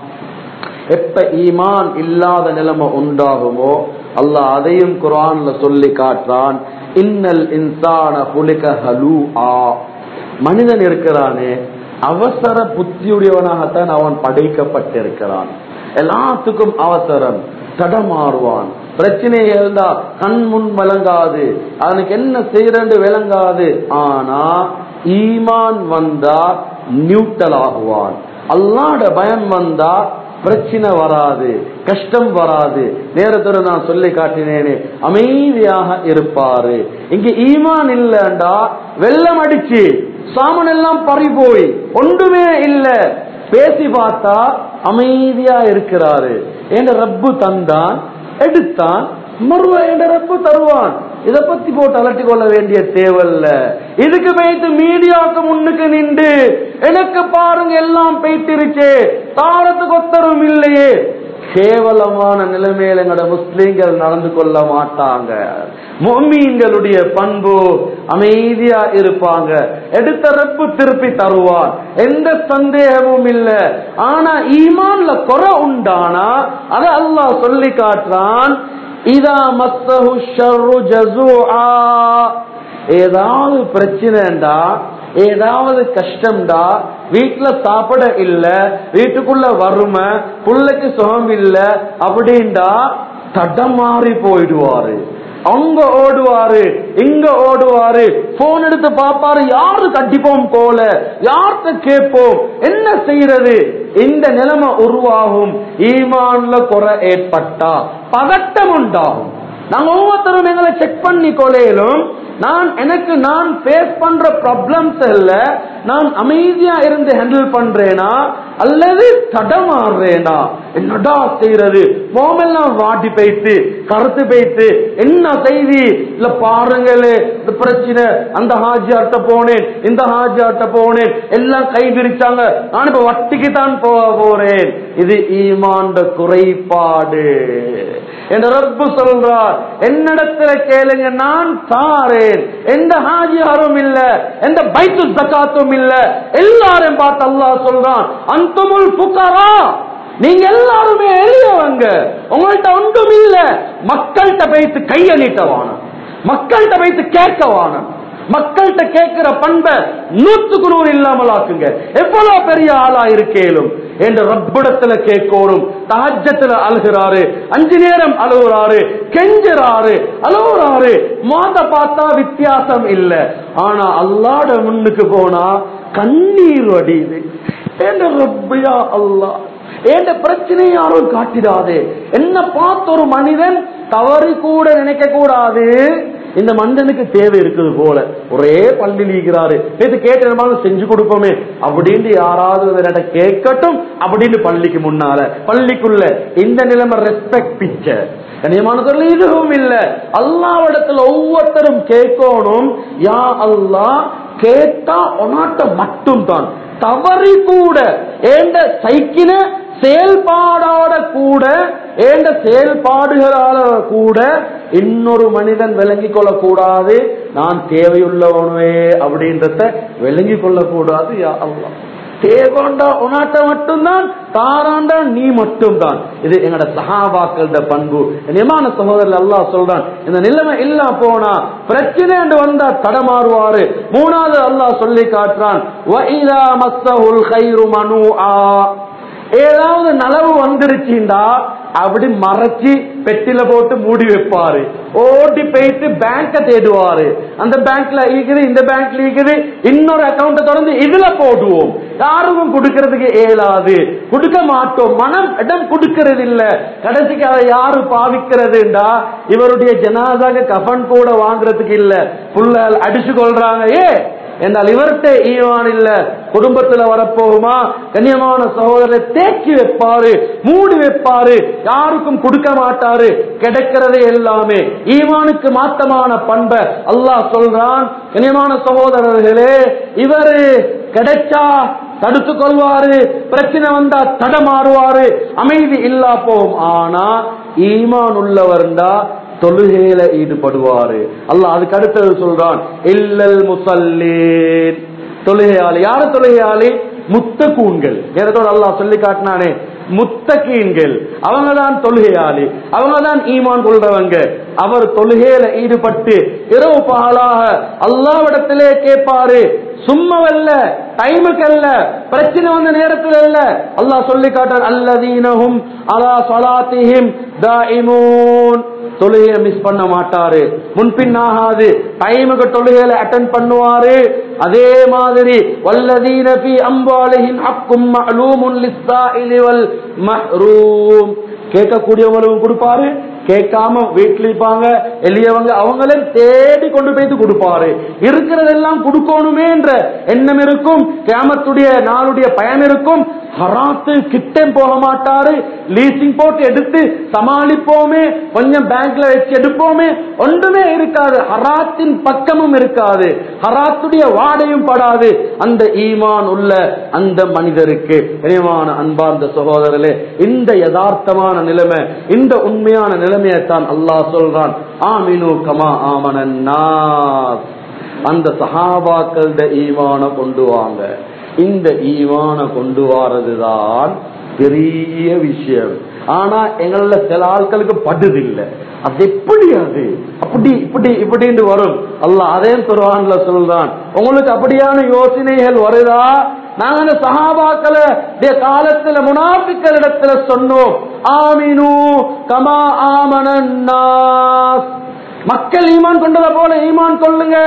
எப்ப ஈமான் இல்லாத நிலைமை உண்டாகுமோ அல்லாஹ் அதையும் குரான்ல சொல்லி காட்டுறான் இன்னல் இன்சான புலிக ஹலு ஆ மனிதன் இருக்கிறானே அவசர புத்தியுடையவனாகத்தான் அவன் படைக்கப்பட்டிருக்கிறான் எல்லாத்துக்கும் அவசரம் தடமாறுவான் பிரச்சனை இருந்தா கண் முன் விளங்காது அவனுக்கு என்ன செய்யறன்னு விளங்காது ஆனா ஈமான் வந்தா நியூட்டல் ஆகுவான் அல்லாட பயம் வந்தா பிரச்சனை வராது கஷ்டம் வராது நேரத்தோட நான் சொல்லி காட்டினேனே அமைதியாக இருப்பாரு இங்க ஈமான் இல்லண்டா வெள்ளம் அடிச்சு சாமன் எல்லாம் பறி போய் ஒன்றுமே இல்ல பேசி பார்த்தா அமைதியா இருக்கிறாரு என்ற ரப்பு தந்தான் எடுத்தான் மறுவ என்ற ரப்பு தருவான் இத பத்தி போட்டு அலட்டி கொள்ள வேண்டிய தேவையில்ல இதுக்கு போயிட்டு மீடியாவுக்கு முன்னுக்கு நின்று எனக்கு பாருங்க எல்லாம் போயிட்டிருச்சே தாரத்துக்கு ஒத்தரும் இல்லையே கேவலமான நிலைமையில எங்கட முஸ்லீம்கள் நடந்து கொள்ள மாட்டாங்க மொம்மீன்களுடைய பண்பு அமைதியா இருப்பாங்க எடுத்த ரப்பு திருப்பி தருவான் எந்த சந்தேகமும் இல்ல ஆனா ஈமான்ல குறை உண்டானா அத அல்லாஹ் சொல்லி காட்டுறான் இதா மத்தஹு ஷர்ரு ஜஸூஆ ஏதாவது பிரச்சனைண்டா ஏதாவது கஷ்டம்டா வீட்டுல சாப்பிட இல்ல வீட்டுக்குள்ள வறுமை புள்ளைக்கு சுகம் இல்ல அப்படின்டா தடமாறி போயிடுவாரு அங்க ஓடுவாரு இங்க ஓடுவாரு போன் எடுத்து பாப்பாரு யாரு கட்டிப்போம் போல யார்கிட்ட கேட்போம் என்ன செய்யறது இந்த நிலைமை உருவாகும் ஈமான்ல குறை ஏற்பட்டா பதட்டம் உண்டாகும் நாங்க ஒவ்வொருத்தரும் எங்களை செக் பண்ணி கொலையிலும் நான் எனக்கு நான் ஃபேஸ் பண்ற ப்ராப்ளம்ஸ் இல்ல நான் அமைதியா இருந்து ஹேண்டில் பண்றேனா அல்லது தடமாறுறேனா என்னடா செய்யறது மோமெல்லாம் வாட்டி போயிட்டு கருத்து போயிட்டு என்ன செய்தி இல்ல பாருங்களே இந்த பிரச்சனை அந்த ஹாஜியார்ட்ட போனேன் இந்த ஹாஜியார்ட்ட போனேன் எல்லாம் கை விரிச்சாங்க நான் இப்ப வட்டிக்கு தான் போக போறேன் இது ஈமாண்ட குறைபாடு என்ற ரப்பு சொல்றார் என்னிடத்துல கேளுங்க நான் தாரேன் எந்த ஹாஜியாரும் இல்ல எந்த பைத்து ஜக்காத்தும் இல்ல எல்லாரும் பார்த்து அல்லாஹ் சொல்றான் அந்தமுல் புகாரா நீங்க எல்லாருமே எளியவங்க உங்கள்ட்ட ஒன்றும் இல்ல மக்கள்கிட்ட போயிட்டு கைய நீட்டவானம் மக்கள்கிட்ட போயிட்டு கேட்கவானம் மக்கள்கிட்ட கேட்கிற பண்பை நூத்துக்கு நூறு இல்லாமல் ஆக்குங்க எவ்வளவு பெரிய ஆளா இருக்கேலும் என்று ரப்பிடத்துல கேட்கோரும் தஹஜத்துல அழுகிறாரு அஞ்சு நேரம் அழுகுறாரு கெஞ்சுறாரு அழுகுறாரு மாத பார்த்தா வித்தியாசம் இல்ல ஆனா அல்லாட முன்னுக்கு போனா கண்ணீர் வடியுது என்று ரப்பியா அல்லாஹ் ஏண்ட பிரச்சனை யாரும் காட்டிடாதே என்ன பார்த்த ஒரு மனிதன் தவறு கூட நினைக்க கூடாது இந்த மனிதனுக்கு தேவை இருக்குது போல ஒரே பள்ளி இருக்கிறாரு இது கேட்டு செஞ்சு கொடுப்போமே அப்படின்னு யாராவது இவர்கிட்ட கேட்கட்டும் அப்படின்னு பள்ளிக்கு முன்னால பள்ளிக்குள்ள இந்த நிலைமை ரெஸ்பெக்ட் பிக்சர் கண்ணியமானவர்கள் இதுவும் இல்ல அல்லாவிடத்துல ஒவ்வொருத்தரும் கேட்கணும் யா அல்லாஹ் கேட்டா உனாட்ட மட்டும் தான் தவறி கூட ஏண்ட சைக்கின செயல்பாடோட கூட ஏண்ட செயல்பாடுகளால கூட இன்னொரு மனிதன் விளங்கிக் கொள்ளக்கூடாது நான் தேவையுள்ளவனே அப்படின்றத விளங்கிக் கொள்ளக்கூடாது யா அல்லாஹ் தேவாண்டா உனாட்ட மட்டும்தான் தாராண்டா நீ மட்டும்தான் இது எங்கட சகாபாக்கள பண்பு நியமான சகோதரர் அல்லாஹ் சொல்றான் இந்த நிலைமை இல்ல போனா பிரச்சனை என்று வந்தா தடமாறுவாரு மூணாவது அல்லாஹ் சொல்லி காட்டுறான் வஇதா மஸ்ஸஹுல் கைரு மனுஆ ஏதாவது நலவு வந்துருச்சுண்டா அப்படி மறைச்சு பெட்டில போட்டு மூடி வைப்பாரு ஓடி போயிட்டு பேங்க தேடுவாரு அந்த பேங்க்ல இருக்குது இந்த பேங்க்ல இருக்குது இன்னொரு அக்கௌண்ட தொடர்ந்து இதுல போடுவோம் யாருக்கும் கொடுக்கறதுக்கு இயலாது கொடுக்க மாட்டோம் மனம் இடம் கொடுக்கறது இல்ல கடைசிக்கு அதை யாரு பாவிக்கிறதுண்டா இவருடைய ஜனாதாக கஃன் கூட வாங்குறதுக்கு இல்ல புள்ள அடிச்சு கொள்றாங்க ஏ என்றால் இவர்கிட்ட ஈவான் இல்ல குடும்பத்துல வரப்போகுமா கண்ணியமான சகோதரரை தேக்கி வைப்பாரு மூடி வைப்பாரு யாருக்கும் கொடுக்க மாட்டாரு கிடைக்கிறது எல்லாமே ஈவானுக்கு மாத்தமான பண்பை அல்லாஹ் சொல்றான் கண்ணியமான சகோதரர்களே இவரு கிடைச்சா தடுத்து கொள்வாரு பிரச்சனை வந்தா தடமாறுவாரு அமைதி இல்லா போகும் ஆனா ஈமான் உள்ளவர்டா தொழுகையில ஈடுபடுவாரு அல்லாஹ் அதுக்கு அடுத்தது சொல்றான் இல்லல் முசல்லீன் தொழுகையாளி யாரு தொழுகையாளி முத்தகூன்கள் நேரத்தோட அல்லாஹ் சொல்லி காட்டினானே முத்தகீன்கள் அவங்க தான் தொழுகையாளி அவங்க தான் ஈமான் கொள்றவங்க அவர் தொழுகையில ஈடுபட்டு இரவு பகலாக அல்லாவிடத்திலே கேட்பாரு சும்மவல்ல டைமுக்கு அல்ல பிரச்சனை வந்த நேரத்தில் அல்ல அல்லாஹ் சொல்லி காட்டார் அல்லதீனஹும் அலா சலாத்திஹிம் தாயிமூன் தொழுகையை மிஸ் பண்ண மாட்டாரு முன்பின் ஆகாது டைமுக்கு தொழுகையில அட்டன் பண்ணுவாரு அதே மாதிரி வல்லதீன ஃபி அம்வாலிஹிம் ஹக்கும் மஅலூமுன் லிஸ்ஸாயிலி வல் மஹ்ரூம் கேட்கக்கூடியவங்களும் கொடுப்பாரு கேட்காம வீட்டில் இருப்பாங்க எளியவங்க அவங்களே தேடி கொண்டு போய் கொடுப்பாரு இருக்கிறதெல்லாம் கொடுக்கணுமே என்ற எண்ணம் இருக்கும் கேமத்துடைய நாளுடைய பயன் இருக்கும் ஹராத்து கிட்டே போக மாட்டாரு லீசிங் போட்டு எடுத்து சமாளிப்போமே கொஞ்சம் பேங்க்ல வச்சு எடுப்போமே ஒன்றுமே இருக்காது ஹராத்தின் பக்கமும் இருக்காது ஹராத்துடைய வாடையும் படாது அந்த ஈமான் உள்ள அந்த மனிதருக்கு இனிமான அன்பார்ந்த சகோதரர்களே இந்த யதார்த்தமான நிலைமை இந்த உண்மையான நிலைமையை தான் அல்லாஹ் சொல்றான் ஆமினு கமா ஆமனன்னா அந்த சஹாபாக்கள ஈமான கொண்டு வாங்க இந்த ஈமான கொண்டு வாரதுதான் பெரிய விஷயம் ஆனா எங்கள சில ஆட்களுக்கு படுது இல்ல அது எப்படி அது அப்படி இப்படி இப்படின்னு வரும் அல்லாஹ் அதே குர்ஆன்ல சொல்றான் உங்களுக்கு அப்படியான யோசனைகள் வருதா நாங்க அந்த சஹாபாக்கள காலத்துல முனாபிக்கள் இடத்துல சொன்னோம் ஆமினு கமா ஆமனன்னாஸ் மக்கள் ஈமான் கொண்டதை போல ஈமான் கொள்ளுங்க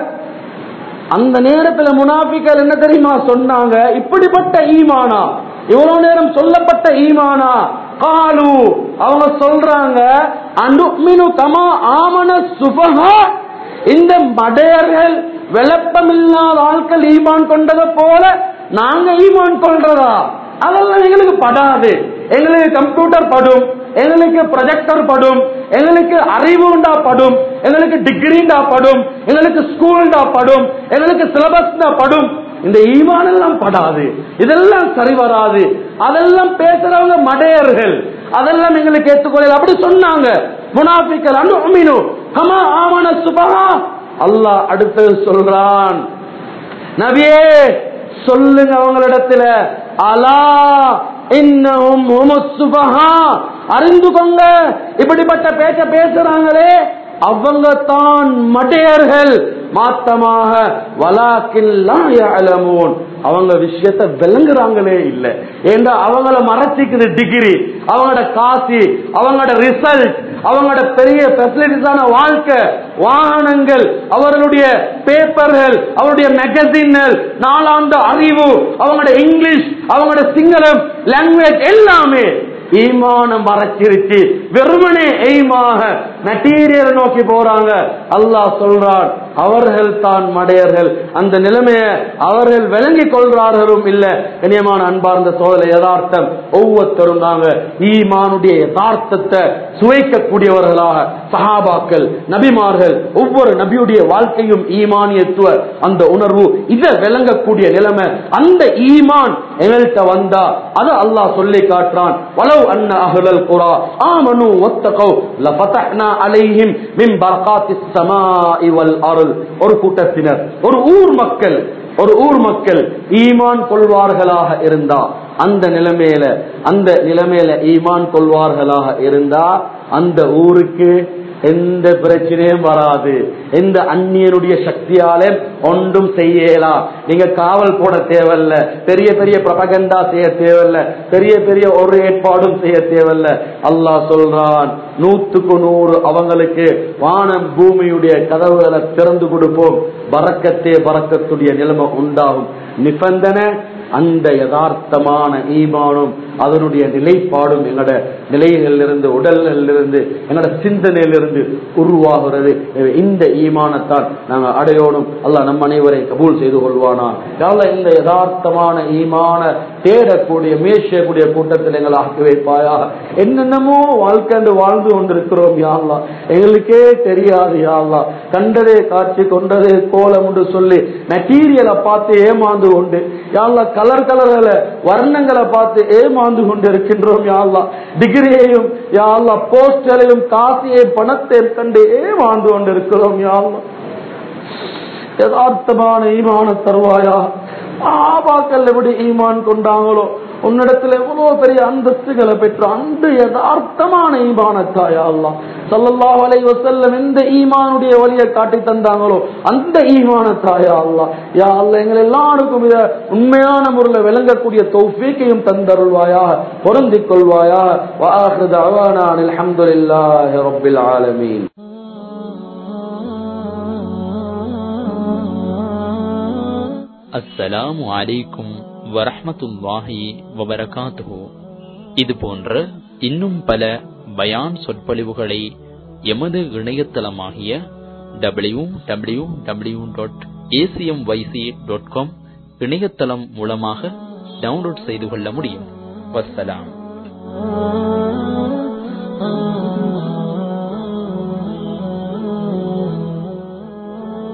அந்த நேரத்துல முனாபிக்கள் என்ன தெரியுமா சொன்னாங்க இப்படிப்பட்ட ஈமானா இவ்வளவு நேரம் சொல்லப்பட்ட ஈமானா காலு அவங்க சொல்றாங்க அனுமினு கமா ஆமன சுபகா இந்த மடையர்கள் விளப்பமில்லாத ஆட்கள் ஈமான் கொண்டதை போல நாங்க ஈமான் கொள்றதா அதெல்லாம் எங்களுக்கு படாது எங்களுக்கு கம்ப்யூட்டர் படும் எங்களுக்கு ப்ரொஜெக்டர் படும் எங்களுக்கு அறிவு உண்டா படும் எங்களுக்கு டிகிரிண்டா படும் எங்களுக்கு ஸ்கூல்டா படும் எங்களுக்கு சிலபஸ் படும் இந்த ஈமான் எல்லாம் படாது இதெல்லாம் சரி வராது அதெல்லாம் பேசுறவங்க மடையர்கள் அதெல்லாம் எங்களுக்கு ஏற்றுக்கொள்ள அப்படி சொன்னாங்க முனாபிக்கல் அனு கமா ஆமன சுபகா அல்லாஹ் அடுத்தது சொல்றான் நபியே சொல்லுங்க அவங்களிடத்துல அலா இன்னும் அறிந்து கொங்க இப்படிப்பட்ட பேச்ச பேசுறாங்களே அவங்க தான் மடையர்கள் மாத்தமாக வலாக்கில்லாம் அலமோன் அவங்க விஷயத்தை விளங்குறாங்களே இல்ல ஏண்டா அவங்கள மறைச்சிக்குது டிகிரி அவங்களோட காசி அவங்களோட ரிசல்ட் அவங்களோட பெரிய பெசிலிட்டிஸான வாழ்க்கை வாகனங்கள் அவர்களுடைய பேப்பர்கள் அவருடைய மேகசின்கள் நாலாண்டு அறிவு அவங்களோட இங்கிலீஷ் அவங்களோட சிங்களம் லாங்குவேஜ் எல்லாமே ஈமானம் மறைச்சிருச்சு வெறுமனே எய்மாக மெட்டீரியல் நோக்கி போறாங்க அல்லாஹ் சொல்றான் அவர்கள் தான் மடையர்கள் அந்த நிலைமையை அவர்கள் விளங்கிக் கொள்றார்களும் இல்ல கண்ணியமான அன்பார்ந்த சோதனை யதார்த்தம் ஒவ்வொருத்தரும் நாங்க ஈமானுடைய யதார்த்தத்தை சுவைக்கக்கூடியவர்களாக சஹாபாக்கள் நபிமார்கள் ஒவ்வொரு நபியுடைய வாழ்க்கையும் ஈமானியத்துவ அந்த உணர்வு இதை விளங்கக்கூடிய நிலைமை அந்த ஈமான் எங்கள்கிட்ட வந்தா அதை அல்லாஹ் சொல்லி காட்டுறான் வலவ் அன்ன அஹ்லல் குரா ஆமனு வத்தகவ் லஃபதஹ்னா அலைஹிம் மின் பரகாத்திஸ் ஸமாஇ வல் அருள் ஒரு கூட்டத்தினர் ஒரு ஊர் மக்கள் ஒரு ஊர் மக்கள் ஈமான் கொள்வார்களாக இருந்தா அந்த நிலைமையில அந்த நிலைமையில ஈமான் கொள்வார்களாக இருந்தா அந்த ஊருக்கு எந்த பிரச்சனையும் வராது எந்த அந்நியனுடைய சக்தியால ஒன்றும் செய்யலாம் நீங்க காவல் போட தேவையில்ல பெரிய பெரிய பிரபகண்டா செய்ய தேவையில்ல பெரிய பெரிய ஒரு ஏற்பாடும் செய்ய தேவையில்ல அல்லாஹ் சொல்றான் நூத்துக்கு நூறு அவங்களுக்கு வானம் பூமியுடைய கதவுகளை திறந்து கொடுப்போம் பறக்கத்தே பறக்கத்துடைய நிலைமை உண்டாகும் நிபந்தனை அந்த யதார்த்தமான ஈமானும் அதனுடைய நிலைப்பாடும் எங்களோட நிலைகளிலிருந்து உடல்களிலிருந்து எங்களோட சிந்தனையிலிருந்து உருவாகிறது எனவே இந்த ஈமானத்தான் நாங்கள் அடையோடும் அல்லாஹ் நம் அனைவரை கபூல் செய்து கொள்வானா யாழ்லா இந்த யதார்த்தமான ஈமான தேடக்கூடிய மேய்ச்சக்கூடிய கூட்டத்தில் எங்களை ஆக்கி வைப்பாயா என்னென்னமோ வாழ்க்கை வாழ்ந்து கொண்டிருக்கிறோம் யாழ்லா எங்களுக்கே தெரியாது யாழ்லா கண்டதே காட்சி கொண்டதே கோலம் என்று சொல்லி மெட்டீரியலை பார்த்து ஏமாந்து கொண்டு யாழ்லா கலர் கலர்களை வர்ணங்களை பார்த்து ஏமாந்து கொண்டு இருக்கின்றோம் யாழ்லா டிகிரியையும் யாழ்லா போஸ்டரையும் காசையும் பணத்தையும் கண்டு ஏமாந்து கொண்டு இருக்கிறோம் யாழ்லா யதார்த்தமான ஈமான தருவாயா ஆபாக்கள் எப்படி ஈமான் கொண்டாங்களோ உன்னிடத்துல எவ்வளவு பெரிய அந்தஸ்துகளை பெற்ற அந்த யதார்த்தமான ஈமானத்தாயா அல்லாஹ் ஸல்லல்லாஹு அலைஹி வஸல்லம் எந்த ஈமானுடைய வழியை காட்டி தந்தாங்களோ அந்த ஈமானத்தாயா அல்லாஹ் யா அல்லாஹ் எங்கள் எல்லாருக்கும் இத உண்மையான முறையில் விளங்கக்கூடிய தௌஃபீக்கையும் தந்தருள்வாயாக பொருந்திக் கொள்வாயாக வஆஹிரு தஅவானா அனில் ஹம்துலில்லாஹி ரப்பில் ஆலமீன் அஸ்ஸலாமு அலைக்கும் வரஹ்மத்துல்லாஹி வபரகாத்துஹு இது போன்ற இன்னும் பல பயான் சொற்பொழிவுகளை எமது இணையதளமாகிய W W W dot ACM YC dot com இணையதளம் மூலமாக டவுன்லோட் செய்து கொள்ள முடியும் வஸ்ஸலாம்